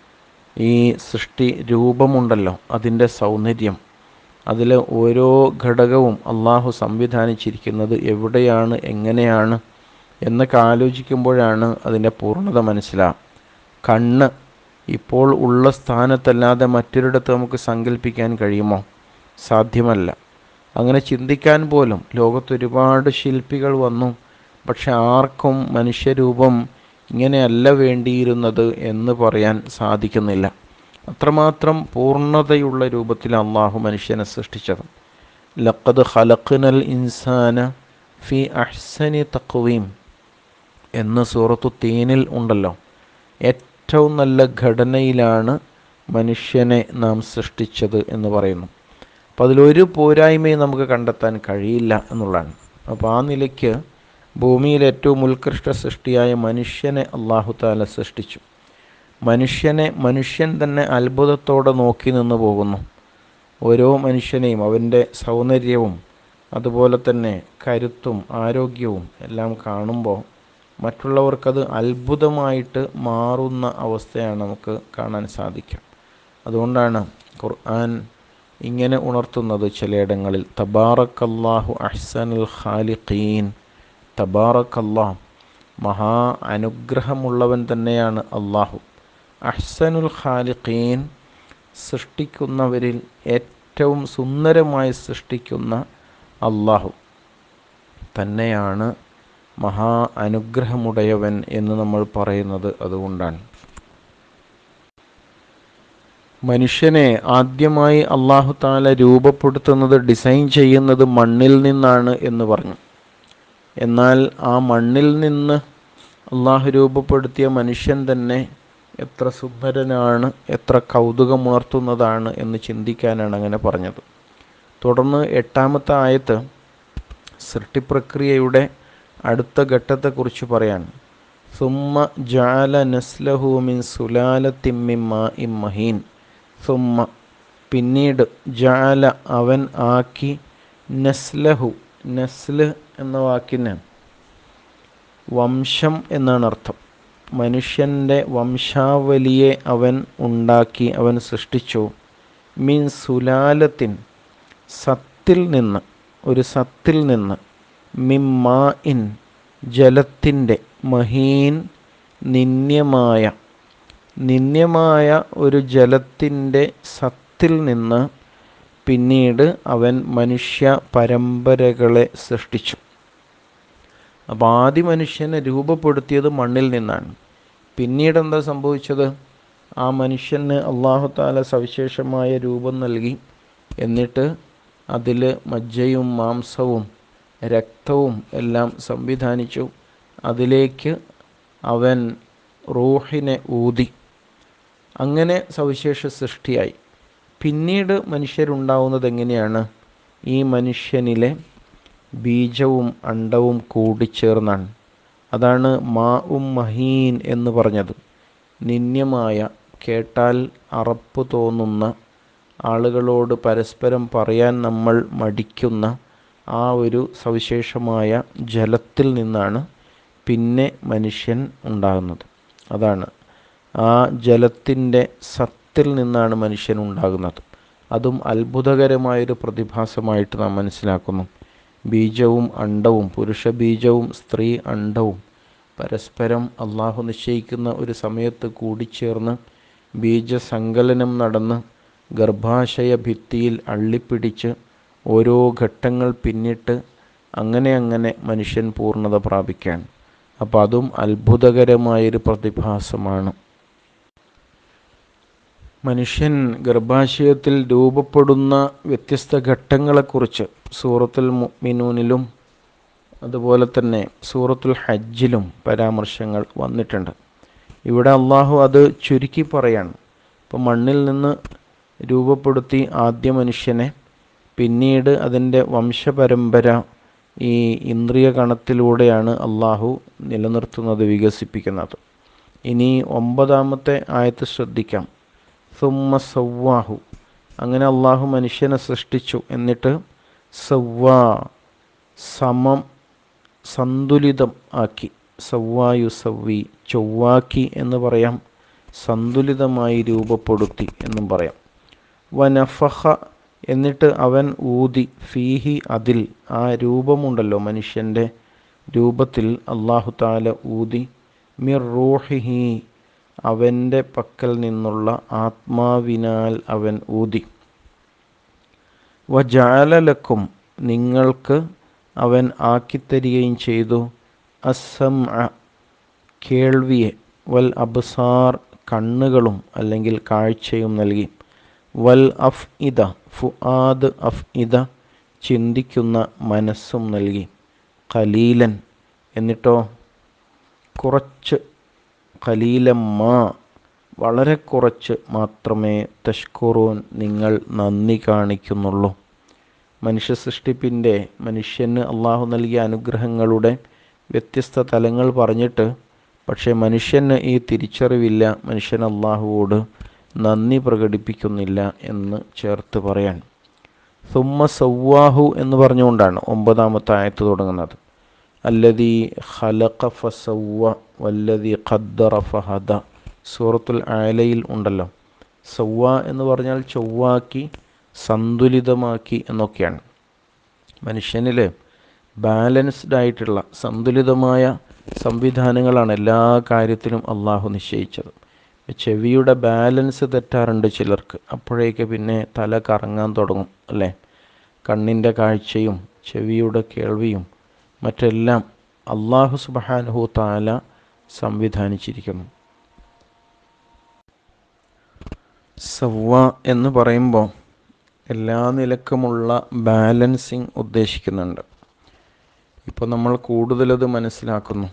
ഈ സൃഷ്ടി രൂപമുണ്ടല്ലോ അതിൻ്റെ സൗന്ദര്യം അതിലെ ഓരോ ഘടകവും അള്ളാഹു സംവിധാനിച്ചിരിക്കുന്നത് എവിടെയാണ് എങ്ങനെയാണ് എന്നൊക്കെ ആലോചിക്കുമ്പോഴാണ് അതിൻ്റെ പൂർണ്ണത മനസ്സിലാവുക കണ്ണ് ഇപ്പോൾ ഉള്ള സ്ഥാനത്തല്ലാതെ മറ്റൊരിടത്ത് നമുക്ക് സങ്കല്പിക്കാൻ കഴിയുമോ സാധ്യമല്ല അങ്ങനെ ചിന്തിക്കാൻ പോലും ലോകത്ത് ഒരുപാട് ശില്പികൾ വന്നു പക്ഷെ ആർക്കും മനുഷ്യരൂപം ഇങ്ങനെയല്ല വേണ്ടിയിരുന്നത് എന്ന് പറയാൻ സാധിക്കുന്നില്ല അത്രമാത്രം പൂർണ്ണതയുള്ള രൂപത്തിൽ അള്ളാഹു മനുഷ്യനെ സൃഷ്ടിച്ചത് ലക്കത് ഹലഖ്നൽ ഇൻസാന ഫി അഹ്സനി തക്വീം എന്ന് സൂറത്തു തീനിൽ ഉണ്ടല്ലോ ഏറ്റവും നല്ല ഘടനയിലാണ് മനുഷ്യനെ നാം സൃഷ്ടിച്ചത് എന്ന് പറയുന്നു അപ്പോൾ അതിലൊരു പോരായ്മയും നമുക്ക് കണ്ടെത്താൻ കഴിയില്ല എന്നുള്ളതാണ് അപ്പോൾ ആ നിലയ്ക്ക് ഭൂമിയിൽ ഏറ്റവും ഉത്കൃഷ്ട സൃഷ്ടിയായ മനുഷ്യനെ അള്ളാഹു താല സൃഷ്ടിച്ചു മനുഷ്യനെ മനുഷ്യൻ തന്നെ അത്ഭുതത്തോടെ നോക്കി നിന്ന് പോകുന്നു ഓരോ മനുഷ്യനെയും അവൻ്റെ സൗന്ദര്യവും അതുപോലെ തന്നെ കരുത്തും ആരോഗ്യവും എല്ലാം കാണുമ്പോൾ മറ്റുള്ളവർക്കത് അത്ഭുതമായിട്ട് മാറുന്ന അവസ്ഥയാണ് നമുക്ക് കാണാൻ സാധിക്കുക അതുകൊണ്ടാണ് ഖുർആൻ ഇങ്ങനെ ഉണർത്തുന്നത് ചിലയിടങ്ങളിൽ തബാറക്കല്ലാഹു അഹ്സനുൽ ഖാലിഖീൻ തബാറക്കല്ലാഹ് മഹാ അനുഗ്രഹമുള്ളവൻ തന്നെയാണ് അള്ളാഹു അഹ്സനുൽ ഖാലിഖീൻ സൃഷ്ടിക്കുന്നവരിൽ ഏറ്റവും സുന്ദരമായി സൃഷ്ടിക്കുന്ന അള്ളാഹു തന്നെയാണ് മഹാ അനുഗ്രഹമുടയവൻ എന്ന് നമ്മൾ പറയുന്നത് അതുകൊണ്ടാണ് മനുഷ്യനെ ആദ്യമായി അള്ളാഹു താല രൂപപ്പെടുത്തുന്നത് ഡിസൈൻ ചെയ്യുന്നത് മണ്ണിൽ നിന്നാണ് എന്ന് പറഞ്ഞു എന്നാൽ ആ മണ്ണിൽ നിന്ന് അള്ളാഹു രൂപപ്പെടുത്തിയ മനുഷ്യൻ തന്നെ എത്ര സുന്ദരനാണ് എത്ര കൗതുകമുണർത്തുന്നതാണ് എന്ന് ചിന്തിക്കാനാണ് അങ്ങനെ പറഞ്ഞത് തുടർന്ന് എട്ടാമത്തെ ആയത്ത് സൃഷ്ടിപ്രക്രിയയുടെ അടുത്ത ഘട്ടത്തെക്കുറിച്ച് പറയാൻ സുമ്മ ജാല നസ്ലഹു മിൻ സുലാലത്തിമ്മിമ്മ ഇം മഹീൻ സുമ്മ പിന്നീട് ജാല അവൻ ആക്കി നസ്ലഹു നസ്ല് എന്ന വാക്കിന് വംശം എന്നാണ് അർത്ഥം മനുഷ്യൻ്റെ വംശാവലിയെ അവൻ ഉണ്ടാക്കി അവൻ സൃഷ്ടിച്ചു മീൻ സുലാലത്തിൻ സത്തിൽ നിന്ന് ഒരു സത്തിൽ നിന്ന് മിമ്മാ ഇൻ ജലത്തിൻ്റെ മഹീൻ നിന്യമായ നിന്യമായ ഒരു ജലത്തിൻ്റെ സത്തിൽ നിന്ന് പിന്നീട് അവൻ മനുഷ്യ പരമ്പരകളെ സൃഷ്ടിച്ചു അപ്പോൾ ആദ്യ മനുഷ്യനെ രൂപപ്പെടുത്തിയത് മണ്ണിൽ നിന്നാണ് പിന്നീട് എന്താ സംഭവിച്ചത് ആ മനുഷ്യന് അള്ളാഹു താല സവിശേഷമായ രൂപം നൽകി എന്നിട്ട് അതിൽ മജ്ജയും മാംസവും രക്തവും എല്ലാം സംവിധാനിച്ചു അതിലേക്ക് അവൻ റൂഹിനെ ഊതി അങ്ങനെ സവിശേഷ സൃഷ്ടിയായി പിന്നീട് മനുഷ്യരുണ്ടാവുന്നത് എങ്ങനെയാണ് ഈ മനുഷ്യനിലെ ബീജവും അണ്ടവും കൂടിച്ചേർന്നാണ് അതാണ് മാ ഉം മഹീൻ എന്ന് പറഞ്ഞത് നിന്യമായ കേട്ടാൽ അറപ്പ് തോന്നുന്ന ആളുകളോട് പരസ്പരം പറയാൻ നമ്മൾ മടിക്കുന്ന ആ ഒരു സവിശേഷമായ ജലത്തിൽ നിന്നാണ് പിന്നെ മനുഷ്യൻ ഉണ്ടാകുന്നത് അതാണ് ആ ജലത്തിൻ്റെ സത്തിൽ നിന്നാണ് മനുഷ്യൻ ഉണ്ടാകുന്നത് അതും അത്ഭുതകരമായൊരു പ്രതിഭാസമായിട്ട് നാം മനസ്സിലാക്കുന്നു ബീജവും അണ്ടവും പുരുഷ ബീജവും സ്ത്രീ അണ്ടവും പരസ്പരം അള്ളാഹു നിശ്ചയിക്കുന്ന ഒരു സമയത്ത് കൂടിച്ചേർന്ന് ബീജസങ്കലനം നടന്ന് ഗർഭാശയ ഭിത്തിയിൽ അള്ളിപ്പിടിച്ച് ഓരോ ഘട്ടങ്ങൾ പിന്നിട്ട് അങ്ങനെ അങ്ങനെ മനുഷ്യൻ പൂർണ്ണത പ്രാപിക്കാൻ അപ്പോൾ അതും അത്ഭുതകരമായൊരു പ്രതിഭാസമാണ് മനുഷ്യൻ ഗർഭാശയത്തിൽ രൂപപ്പെടുന്ന വ്യത്യസ്ത ഘട്ടങ്ങളെക്കുറിച്ച് സൂറത്തുൽ മുഅ്മിനൂനിലും അതുപോലെ തന്നെ സൂറത്തുൽ ഹജ്ജിലും പരാമർശങ്ങൾ വന്നിട്ടുണ്ട് ഇവിടെ അള്ളാഹു അത് ചുരുക്കി പറയാണ് ഇപ്പം മണ്ണിൽ നിന്ന് രൂപപ്പെടുത്തി ആദ്യ മനുഷ്യനെ പിന്നീട് അതിൻ്റെ വംശപരമ്പര ഈ ഇന്ദ്രിയ കണത്തിലൂടെയാണ് അള്ളാഹു നിലനിർത്തുന്നത് വികസിപ്പിക്കുന്നത് ഇനി ഒമ്പതാമത്തെ ആയത്ത് ശ്രദ്ധിക്കാം സുമ്മ സവ്വാഹു അങ്ങനെ അള്ളാഹു മനുഷ്യനെ സൃഷ്ടിച്ചു എന്നിട്ട് സവ്വാ സമം സന്തുലിതം ആക്കി സവ്വായു സവ്വി ചൊവ്വാക്കി എന്ന് പറയാം സന്തുലിതമായി രൂപപ്പെടുത്തി എന്നും പറയാം വനഫഹ എന്നിട്ട് അവൻ ഊതി ഫീഹി അതിൽ ആ രൂപമുണ്ടല്ലോ മനുഷ്യൻ്റെ രൂപത്തിൽ അള്ളാഹു താല ഊതി മിർ റൂഹിഹി അവൻ്റെ പക്കൽ നിന്നുള്ള ആത്മാവിനാൽ അവൻ ഊതി വജാലലക്കും നിങ്ങൾക്ക് അവൻ ആക്കിത്തരികയും ചെയ്തു അസം കേൾവിയെ വൽ അബ്സാർ കണ്ണുകളും അല്ലെങ്കിൽ കാഴ്ചയും നൽകി വൽ അഫ് ഇത ഫുആദ് അഫ് ഇത ചിന്തിക്കുന്ന മനസ്സും നൽകി കലീലൻ എന്നിട്ടോ കുറച്ച് കലീലമ്മാ വളരെ കുറച്ച് മാത്രമേ തഷ്കുറൂൻ നിങ്ങൾ നന്ദി കാണിക്കുന്നുള്ളൂ മനുഷ്യ സൃഷ്ടിപ്പിൻ്റെ മനുഷ്യന് അള്ളാഹു നൽകിയ അനുഗ്രഹങ്ങളുടെ വ്യത്യസ്ത തലങ്ങൾ പറഞ്ഞിട്ട് പക്ഷേ മനുഷ്യന് ഈ തിരിച്ചറിവില്ല മനുഷ്യൻ അള്ളാഹുവോട് നന്ദി പ്രകടിപ്പിക്കുന്നില്ല എന്ന് ചേർത്ത് പറയാൻ സുമ്മ സവ്വാഹു എന്ന് പറഞ്ഞുകൊണ്ടാണ് ഒമ്പതാമത്തെ ആയത്ത് തുടങ്ങുന്നത് അല്ലതി ഖലഖ ഫസവ്വ വല്ലതി ഖദ്ദറ ഫഹദ സൂറത്തുൽ ആലയിൽ ഉണ്ടല്ലോ സവ്വ എന്ന് പറഞ്ഞാൽ ചൊവ്വാക്കി സന്തുലിതമാക്കി എന്നൊക്കെയാണ് മനുഷ്യനിൽ ബാലൻസ്ഡ് ആയിട്ടുള്ള സന്തുലിതമായ സംവിധാനങ്ങളാണ് എല്ലാ കാര്യത്തിലും അള്ളാഹു നിശ്ചയിച്ചത് ചെവിയുടെ ബാലൻസ് തെറ്റാറുണ്ട് ചിലർക്ക് അപ്പോഴേക്ക് പിന്നെ തല കറങ്ങാൻ തുടങ്ങും അല്ലേ കണ്ണിൻ്റെ കാഴ്ചയും ചെവിയുടെ കേൾവിയും മറ്റെല്ലാം അള്ളാഹു സുബഹാനുഹു താല സംവിധാനിച്ചിരിക്കുന്നു സവ്വ എന്ന് പറയുമ്പോൾ എല്ലാ നിലക്കുമുള്ള ബാലൻസിങ് ഉദ്ദേശിക്കുന്നുണ്ട് ഇപ്പോൾ നമ്മൾ കൂടുതലത് മനസ്സിലാക്കുന്നു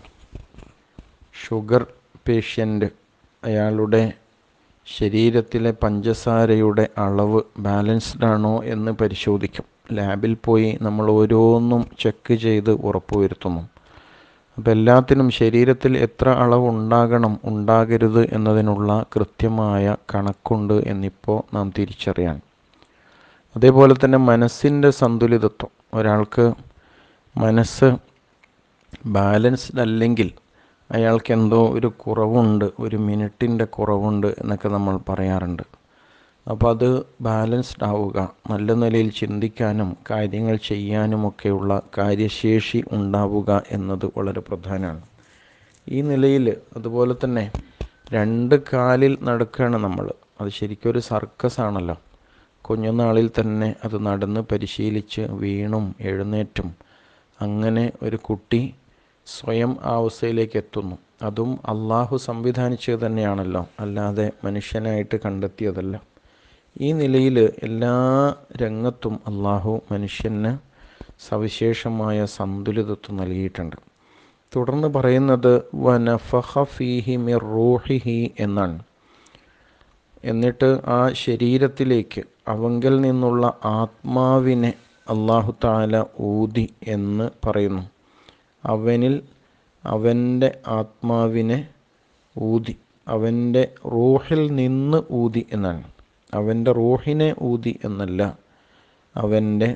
ഷുഗർ പേഷ്യൻ്റ് അയാളുടെ ശരീരത്തിലെ പഞ്ചസാരയുടെ അളവ് ബാലൻസ്ഡ് ആണോ എന്ന് പരിശോധിക്കും ലാബിൽ പോയി നമ്മൾ ഓരോന്നും ചെക്ക് ചെയ്ത് ഉറപ്പുവരുത്തുന്നു അപ്പോൾ എല്ലാത്തിനും ശരീരത്തിൽ എത്ര അളവ് ഉണ്ടാകണം ഉണ്ടാകരുത് എന്നതിനുള്ള കൃത്യമായ കണക്കുണ്ട് എന്നിപ്പോൾ നാം തിരിച്ചറിയാൻ അതേപോലെ തന്നെ മനസ്സിൻ്റെ സന്തുലിതത്വം ഒരാൾക്ക് മനസ്സ് ബാലൻസ്ഡ് അല്ലെങ്കിൽ അയാൾക്ക് എന്തോ ഒരു കുറവുണ്ട് ഒരു മിനിറ്റിൻ്റെ കുറവുണ്ട് എന്നൊക്കെ നമ്മൾ പറയാറുണ്ട് അപ്പോൾ അത് ബാലൻസ്ഡ് ആവുക നല്ല നിലയിൽ ചിന്തിക്കാനും കാര്യങ്ങൾ ചെയ്യാനുമൊക്കെയുള്ള കാര്യശേഷി ഉണ്ടാവുക എന്നത് വളരെ പ്രധാനമാണ് ഈ നിലയിൽ അതുപോലെ തന്നെ രണ്ട് കാലിൽ നടക്കുകയാണ് നമ്മൾ അത് ശരിക്കും ഒരു സർക്കസ് ആണല്ലോ കുഞ്ഞുനാളിൽ തന്നെ അത് നടന്ന് പരിശീലിച്ച് വീണും എഴുന്നേറ്റും അങ്ങനെ ഒരു കുട്ടി സ്വയം ആ അവസ്ഥയിലേക്ക് എത്തുന്നു അതും അള്ളാഹു സംവിധാനിച്ചത് തന്നെയാണല്ലോ അല്ലാതെ മനുഷ്യനായിട്ട് കണ്ടെത്തിയതല്ല ഈ നിലയിൽ എല്ലാ രംഗത്തും അള്ളാഹു മനുഷ്യന് സവിശേഷമായ സന്തുലിതത്വം നൽകിയിട്ടുണ്ട് തുടർന്ന് പറയുന്നത് വനഫഹ ഫീഹി മിർ റൂഹിഹി എന്നാണ് എന്നിട്ട് ആ ശരീരത്തിലേക്ക് അവങ്കൽ നിന്നുള്ള ആത്മാവിനെ അള്ളാഹു താല ഊതി എന്ന് പറയുന്നു അവനിൽ അവൻ്റെ ആത്മാവിനെ ഊതി അവൻ്റെ റൂഹിൽ നിന്ന് ഊതി എന്നാണ് അവൻ്റെ റൂഹിനെ ഊതി എന്നല്ല അവൻ്റെ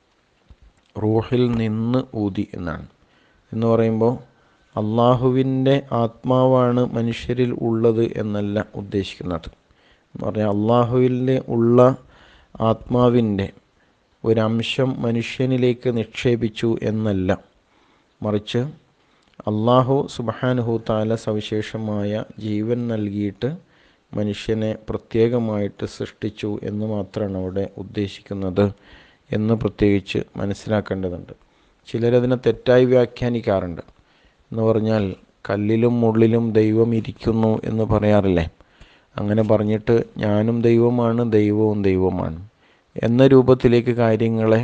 റൂഹിൽ നിന്ന് ഊതി എന്നാണ് എന്ന് പറയുമ്പോൾ അള്ളാഹുവിൻ്റെ ആത്മാവാണ് മനുഷ്യരിൽ ഉള്ളത് എന്നല്ല ഉദ്ദേശിക്കുന്നത് എന്ന് പറഞ്ഞാൽ അള്ളാഹുവിൽ ഉള്ള ആത്മാവിൻ്റെ ഒരംശം മനുഷ്യനിലേക്ക് നിക്ഷേപിച്ചു എന്നല്ല മറിച്ച് അള്ളാഹു സുബഹാനുഹു താല സവിശേഷമായ ജീവൻ നൽകിയിട്ട് മനുഷ്യനെ പ്രത്യേകമായിട്ട് സൃഷ്ടിച്ചു എന്ന് മാത്രമാണ് അവിടെ ഉദ്ദേശിക്കുന്നത് എന്ന് പ്രത്യേകിച്ച് മനസ്സിലാക്കേണ്ടതുണ്ട് ചിലരതിനെ തെറ്റായി വ്യാഖ്യാനിക്കാറുണ്ട് എന്ന് പറഞ്ഞാൽ കല്ലിലും മുള്ളിലും ദൈവം ഇരിക്കുന്നു എന്ന് പറയാറില്ലേ അങ്ങനെ പറഞ്ഞിട്ട് ഞാനും ദൈവമാണ് ദൈവവും ദൈവമാണ് എന്ന രൂപത്തിലേക്ക് കാര്യങ്ങളെ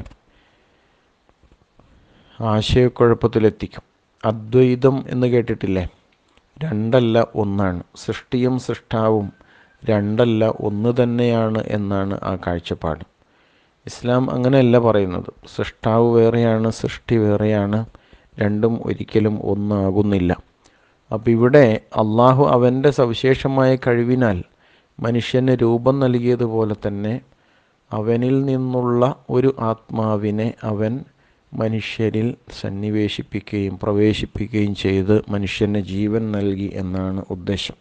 ആശയക്കുഴപ്പത്തിലെത്തിക്കും അദ്വൈതം എന്ന് കേട്ടിട്ടില്ലേ രണ്ടല്ല ഒന്നാണ് സൃഷ്ടിയും സൃഷ്ടാവും രണ്ടല്ല ഒന്ന് തന്നെയാണ് എന്നാണ് ആ കാഴ്ചപ്പാട് ഇസ്ലാം അങ്ങനെയല്ല പറയുന്നത് സൃഷ്ടാവ് വേറെയാണ് സൃഷ്ടി വേറെയാണ് രണ്ടും ഒരിക്കലും ഒന്നാകുന്നില്ല അപ്പം ഇവിടെ അള്ളാഹു അവൻ്റെ സവിശേഷമായ കഴിവിനാൽ മനുഷ്യന് രൂപം നൽകിയതുപോലെ തന്നെ അവനിൽ നിന്നുള്ള ഒരു ആത്മാവിനെ അവൻ മനുഷ്യരിൽ സന്നിവേശിപ്പിക്കുകയും പ്രവേശിപ്പിക്കുകയും ചെയ്ത് മനുഷ്യന് ജീവൻ നൽകി എന്നാണ് ഉദ്ദേശം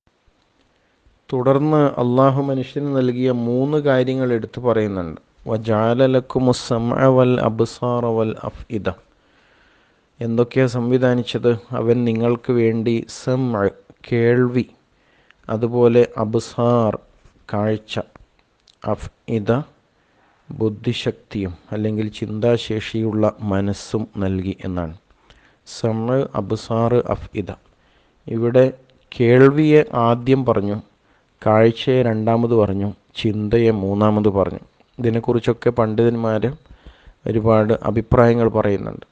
തുടർന്ന് അള്ളാഹു മനുഷ്യന് നൽകിയ മൂന്ന് കാര്യങ്ങൾ എടുത്തു പറയുന്നുണ്ട് വജാലലക്കുമുസമ വൽ അബ്സാറ വൽ അഫ് ഇത എന്തൊക്കെയാണ് സംവിധാനിച്ചത് അവൻ നിങ്ങൾക്ക് വേണ്ടി സം കേൾവി അതുപോലെ അബ്സാർ കാഴ്ച അഫ് ഇത ബുദ്ധിശക്തിയും അല്ലെങ്കിൽ ചിന്താശേഷിയുള്ള മനസ്സും നൽകി എന്നാണ് സമ അബ്സാർ അഫ് ഇത ഇവിടെ കേൾവിയെ ആദ്യം പറഞ്ഞു കാഴ്ചയെ രണ്ടാമത് പറഞ്ഞു ചിന്തയെ മൂന്നാമത് പറഞ്ഞു ഇതിനെക്കുറിച്ചൊക്കെ പണ്ഡിതന്മാർ ഒരുപാട് അഭിപ്രായങ്ങൾ പറയുന്നുണ്ട്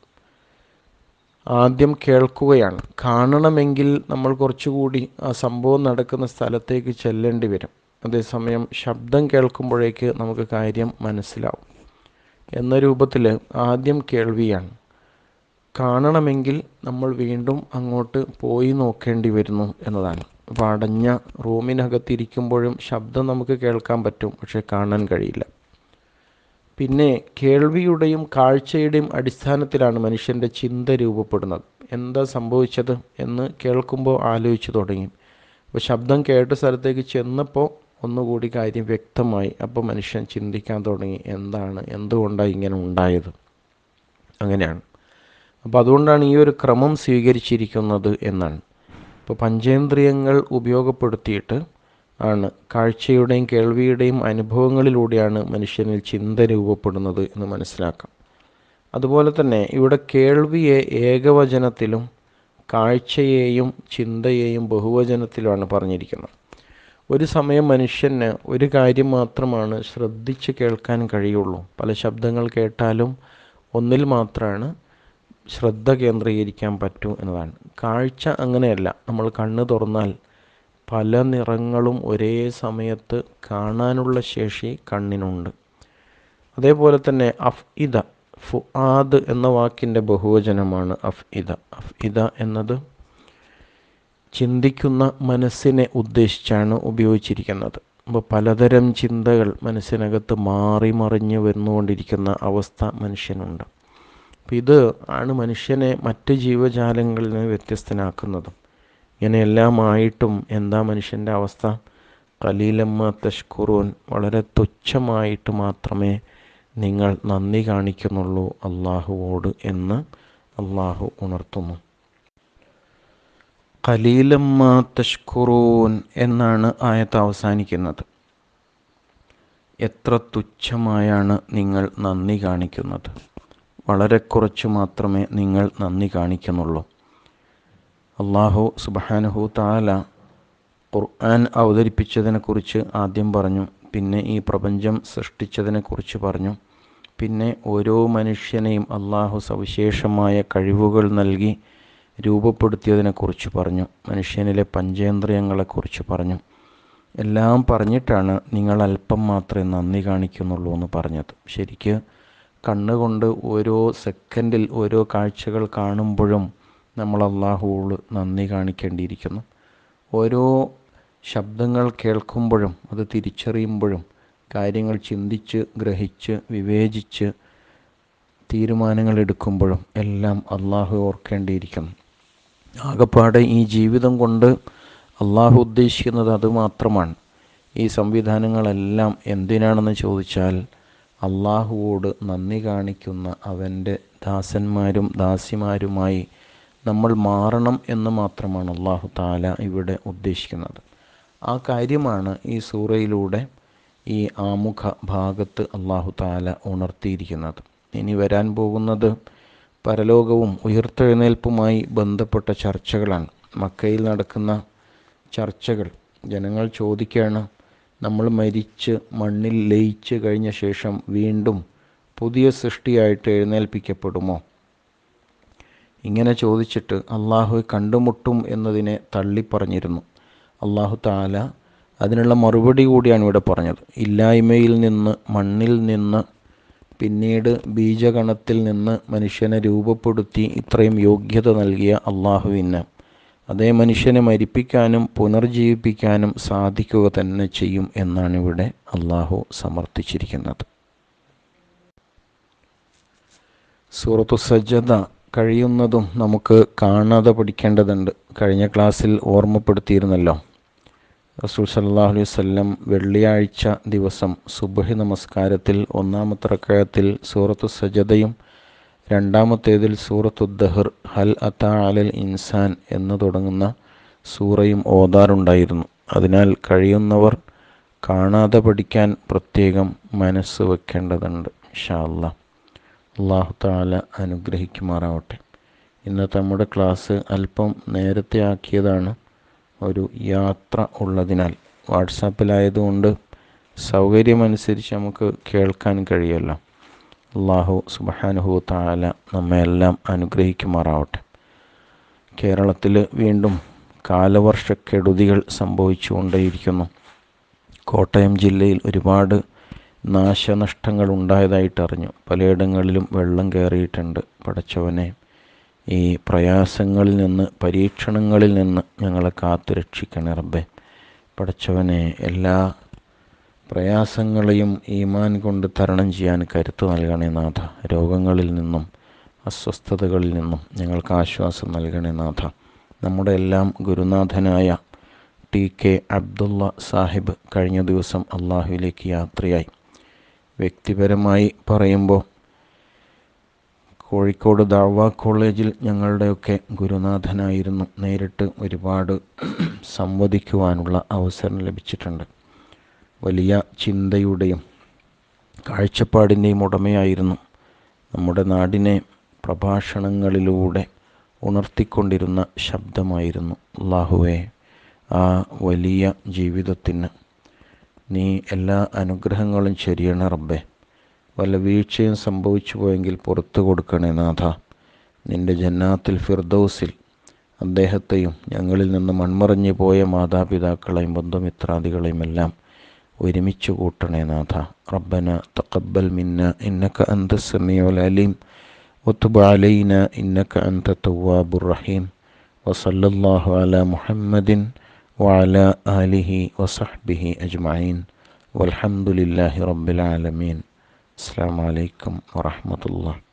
ആദ്യം കേൾക്കുകയാണ് കാണണമെങ്കിൽ നമ്മൾ കുറച്ചുകൂടി ആ സംഭവം നടക്കുന്ന സ്ഥലത്തേക്ക് ചെല്ലേണ്ടി വരും അതേസമയം ശബ്ദം കേൾക്കുമ്പോഴേക്ക് നമുക്ക് കാര്യം മനസ്സിലാവും എന്ന രൂപത്തിൽ ആദ്യം കേൾവിയാണ് കാണണമെങ്കിൽ നമ്മൾ വീണ്ടും അങ്ങോട്ട് പോയി നോക്കേണ്ടി വരുന്നു എന്നതാണ് അപ്പോൾ അടഞ്ഞ റൂമിനകത്തിരിക്കുമ്പോഴും ശബ്ദം നമുക്ക് കേൾക്കാൻ പറ്റും പക്ഷെ കാണാൻ കഴിയില്ല പിന്നെ കേൾവിയുടെയും കാഴ്ചയുടെയും അടിസ്ഥാനത്തിലാണ് മനുഷ്യൻ്റെ ചിന്ത രൂപപ്പെടുന്നത് എന്താ സംഭവിച്ചത് എന്ന് കേൾക്കുമ്പോൾ ആലോചിച്ച് തുടങ്ങി അപ്പോൾ ശബ്ദം കേട്ട സ്ഥലത്തേക്ക് ചെന്നപ്പോൾ ഒന്നുകൂടി കാര്യം വ്യക്തമായി അപ്പോൾ മനുഷ്യൻ ചിന്തിക്കാൻ തുടങ്ങി എന്താണ് എന്തുകൊണ്ടാണ് ഇങ്ങനെ ഉണ്ടായത് അങ്ങനെയാണ് അപ്പോൾ അതുകൊണ്ടാണ് ഈ ഒരു ക്രമം സ്വീകരിച്ചിരിക്കുന്നത് എന്നാണ് ഇപ്പോൾ പഞ്ചേന്ദ്രിയങ്ങൾ ഉപയോഗപ്പെടുത്തിയിട്ട് ആണ് കാഴ്ചയുടെയും കേൾവിയുടെയും അനുഭവങ്ങളിലൂടെയാണ് മനുഷ്യനിൽ ചിന്ത രൂപപ്പെടുന്നത് എന്ന് മനസ്സിലാക്കാം അതുപോലെ തന്നെ ഇവിടെ കേൾവിയെ ഏകവചനത്തിലും കാഴ്ചയെയും ചിന്തയെയും ബഹുവചനത്തിലുമാണ് പറഞ്ഞിരിക്കുന്നത് ഒരു സമയം മനുഷ്യന് ഒരു കാര്യം മാത്രമാണ് ശ്രദ്ധിച്ച് കേൾക്കാൻ കഴിയുള്ളൂ പല ശബ്ദങ്ങൾ കേട്ടാലും ഒന്നിൽ മാത്രമാണ് ശ്രദ്ധ കേന്ദ്രീകരിക്കാൻ പറ്റൂ എന്നതാണ് കാഴ്ച അങ്ങനെയല്ല നമ്മൾ കണ്ണ് തുറന്നാൽ പല നിറങ്ങളും ഒരേ സമയത്ത് കാണാനുള്ള ശേഷി കണ്ണിനുണ്ട് അതേപോലെ തന്നെ അഫ് ഇദ ഫുആദ് എന്ന വാക്കിൻ്റെ ബഹുവചനമാണ് അഫ് ഇദ അഫ് ഇദ എന്നത് ചിന്തിക്കുന്ന മനസ്സിനെ ഉദ്ദേശിച്ചാണ് ഉപയോഗിച്ചിരിക്കുന്നത് അപ്പോൾ പലതരം ചിന്തകൾ മനസ്സിനകത്ത് മാറി മറിഞ്ഞ് വന്നുകൊണ്ടിരിക്കുന്ന അവസ്ഥ മനുഷ്യനുണ്ട് അപ്പം ഇത് ആണ് മനുഷ്യനെ മറ്റ് ജീവജാലങ്ങളിൽ നിന്ന് വ്യത്യസ്തനാക്കുന്നതും ഇങ്ങനെയെല്ലാമായിട്ടും എന്താ മനുഷ്യൻ്റെ അവസ്ഥ കലീലമ്മ തഷ്കുറൂൻ വളരെ തുച്ഛമായിട്ട് മാത്രമേ നിങ്ങൾ നന്ദി കാണിക്കുന്നുള്ളൂ അള്ളാഹുവോട് എന്ന് അള്ളാഹു ഉണർത്തുന്നു കലീലമ്മ തഷ്കുറൂൻ എന്നാണ് ആയത്ത് അവസാനിക്കുന്നത് എത്ര തുച്ഛമായാണ് നിങ്ങൾ നന്ദി കാണിക്കുന്നത് വളരെ കുറച്ച് മാത്രമേ നിങ്ങൾ നന്ദി കാണിക്കുന്നുള്ളൂ അള്ളാഹു സുബഹാനഹു താല ഖുർആൻ അവതരിപ്പിച്ചതിനെക്കുറിച്ച് ആദ്യം പറഞ്ഞു പിന്നെ ഈ പ്രപഞ്ചം സൃഷ്ടിച്ചതിനെക്കുറിച്ച് പറഞ്ഞു പിന്നെ ഓരോ മനുഷ്യനെയും അള്ളാഹു സവിശേഷമായ കഴിവുകൾ നൽകി രൂപപ്പെടുത്തിയതിനെക്കുറിച്ച് പറഞ്ഞു മനുഷ്യനിലെ പഞ്ചേന്ദ്രിയങ്ങളെക്കുറിച്ച് പറഞ്ഞു എല്ലാം പറഞ്ഞിട്ടാണ് നിങ്ങൾ അല്പം മാത്രമേ നന്ദി കാണിക്കുന്നുള്ളൂ എന്ന് പറഞ്ഞത് ശരിക്ക് കണ്ണുകൊണ്ട് ഓരോ സെക്കൻഡിൽ ഓരോ കാഴ്ചകൾ കാണുമ്പോഴും നമ്മൾ അള്ളാഹുവോട് നന്ദി കാണിക്കേണ്ടിയിരിക്കുന്നു ഓരോ ശബ്ദങ്ങൾ കേൾക്കുമ്പോഴും അത് തിരിച്ചറിയുമ്പോഴും കാര്യങ്ങൾ ചിന്തിച്ച് ഗ്രഹിച്ച് വിവേചിച്ച് തീരുമാനങ്ങൾ എടുക്കുമ്പോഴും എല്ലാം അള്ളാഹു ഓർക്കേണ്ടിയിരിക്കുന്നു ആകപ്പാടെ ഈ ജീവിതം കൊണ്ട് അള്ളാഹു ഉദ്ദേശിക്കുന്നത് അതുമാത്രമാണ് ഈ സംവിധാനങ്ങളെല്ലാം എന്തിനാണെന്ന് ചോദിച്ചാൽ അള്ളാഹുവോട് നന്ദി കാണിക്കുന്ന അവൻ്റെ ദാസന്മാരും ദാസിമാരുമായി നമ്മൾ മാറണം എന്ന് മാത്രമാണ് അള്ളാഹു താല ഇവിടെ ഉദ്ദേശിക്കുന്നത് ആ കാര്യമാണ് ഈ സൂറയിലൂടെ ഈ ആമുഖ ഭാഗത്ത് അള്ളാഹു താല ഉണർത്തിയിരിക്കുന്നത് ഇനി വരാൻ പോകുന്നത് പരലോകവും ഉയർത്തെഴുന്നേൽപ്പുമായി ബന്ധപ്പെട്ട ചർച്ചകളാണ് മക്കയിൽ നടക്കുന്ന ചർച്ചകൾ ജനങ്ങൾ ചോദിക്കുകയാണ് നമ്മൾ മരിച്ച് മണ്ണിൽ ലയിച്ച് കഴിഞ്ഞ ശേഷം വീണ്ടും പുതിയ സൃഷ്ടിയായിട്ട് എഴുന്നേൽപ്പിക്കപ്പെടുമോ ഇങ്ങനെ ചോദിച്ചിട്ട് അള്ളാഹു കണ്ടുമുട്ടും എന്നതിനെ തള്ളിപ്പറഞ്ഞിരുന്നു അള്ളാഹു താല അതിനുള്ള മറുപടി കൂടിയാണ് ഇവിടെ പറഞ്ഞത് ഇല്ലായ്മയിൽ നിന്ന് മണ്ണിൽ നിന്ന് പിന്നീട് ബീജഗണത്തിൽ നിന്ന് മനുഷ്യനെ രൂപപ്പെടുത്തി ഇത്രയും യോഗ്യത നൽകിയ അള്ളാഹുവിന് അതേ മനുഷ്യനെ മരിപ്പിക്കാനും പുനർജീവിപ്പിക്കാനും സാധിക്കുക തന്നെ ചെയ്യും എന്നാണ് ഇവിടെ അള്ളാഹു സമർത്ഥിച്ചിരിക്കുന്നത് സൂറത്തു സജ്ജത കഴിയുന്നതും നമുക്ക് കാണാതെ പഠിക്കേണ്ടതുണ്ട് കഴിഞ്ഞ ക്ലാസ്സിൽ ഓർമ്മപ്പെടുത്തിയിരുന്നല്ലോ റസൂൽ സല്ലാഹു അലൈഹി വല്ലം വെള്ളിയാഴ്ച ദിവസം സുബഹി നമസ്കാരത്തിൽ ഒന്നാമത്തെ റക്കയത്തിൽ സൂറത്തു സജതയും രണ്ടാമത്തേതിൽ സൂറത്തു ദഹർ ഹൽ അത്ത അലൽ ഇൻസാൻ എന്ന് തുടങ്ങുന്ന സൂറയും ഓതാറുണ്ടായിരുന്നു അതിനാൽ കഴിയുന്നവർ കാണാതെ പഠിക്കാൻ പ്രത്യേകം മനസ്സ് വെക്കേണ്ടതുണ്ട് ഇൻഷാ അല്ലാ അള്ളാഹു താല അനുഗ്രഹിക്കുമാറാവട്ടെ ഇന്നത്തെ നമ്മുടെ ക്ലാസ് അല്പം നേരത്തെ ആക്കിയതാണ് ഒരു യാത്ര ഉള്ളതിനാൽ വാട്സാപ്പിലായതുകൊണ്ട് സൗകര്യമനുസരിച്ച് നമുക്ക് കേൾക്കാൻ കഴിയുമല്ലോ അള്ളാഹു സുബഹാനുഹു താല നമ്മെല്ലാം അനുഗ്രഹിക്കുമാറാവട്ടെ കേരളത്തിൽ വീണ്ടും കാലവർഷക്കെടുതികൾ സംഭവിച്ചുകൊണ്ടേയിരിക്കുന്നു കോട്ടയം ജില്ലയിൽ ഒരുപാട് നാശനഷ്ടങ്ങൾ ഉണ്ടായതായിട്ട് അറിഞ്ഞു പലയിടങ്ങളിലും വെള്ളം കയറിയിട്ടുണ്ട് പടച്ചവനെ ഈ പ്രയാസങ്ങളിൽ നിന്ന് പരീക്ഷണങ്ങളിൽ നിന്ന് ഞങ്ങളെ കാത്തു രക്ഷിക്കണേ റബ്ബെ പടച്ചവനെ എല്ലാ പ്രയാസങ്ങളെയും ഈമാൻ കൊണ്ട് തരണം ചെയ്യാൻ കരുത്ത് നൽകണേ നാഥ രോഗങ്ങളിൽ നിന്നും അസ്വസ്ഥതകളിൽ നിന്നും ഞങ്ങൾക്ക് ആശ്വാസം നൽകണേ നാഥ നമ്മുടെ എല്ലാം ഗുരുനാഥനായ ടി കെ അബ്ദുള്ള സാഹിബ് കഴിഞ്ഞ ദിവസം അള്ളാഹുവിലേക്ക് യാത്രയായി വ്യക്തിപരമായി പറയുമ്പോൾ കോഴിക്കോട് ദാവ കോളേജിൽ ഞങ്ങളുടെയൊക്കെ ഗുരുനാഥനായിരുന്നു നേരിട്ട് ഒരുപാട് സംവദിക്കുവാനുള്ള അവസരം ലഭിച്ചിട്ടുണ്ട് വലിയ ചിന്തയുടെയും കാഴ്ചപ്പാടിൻ്റെയും ഉടമയായിരുന്നു നമ്മുടെ നാടിനെ പ്രഭാഷണങ്ങളിലൂടെ ഉണർത്തിക്കൊണ്ടിരുന്ന ശബ്ദമായിരുന്നു അള്ളാഹുവെ ആ വലിയ ജീവിതത്തിന് നീ എല്ലാ അനുഗ്രഹങ്ങളും ശരിയണ റബ്ബെ വല്ല വീഴ്ചയും സംഭവിച്ചു പോയെങ്കിൽ പുറത്തു കൊടുക്കണേ നാഥ നിൻ്റെ ജന്നാത്തിൽ ഫിർദൗസിൽ അദ്ദേഹത്തെയും ഞങ്ങളിൽ നിന്ന് മൺമറഞ്ഞു പോയ മാതാപിതാക്കളെയും ബന്ധുമിത്രാദികളെയും എല്ലാം ഒരുമിച്ച് കൂട്ടണേ നാഥ റബ്ബന തഖബ്ബൽ മിന്ന ഇന്നക അന്ത സമീഉൽ അലീം وتب علينا إنك أنت التواب الرحيم وصلى الله على محمد وعلى آله وصحبه أجمعين والحمد لله رب العالمين السلام عليكم ورحمة الله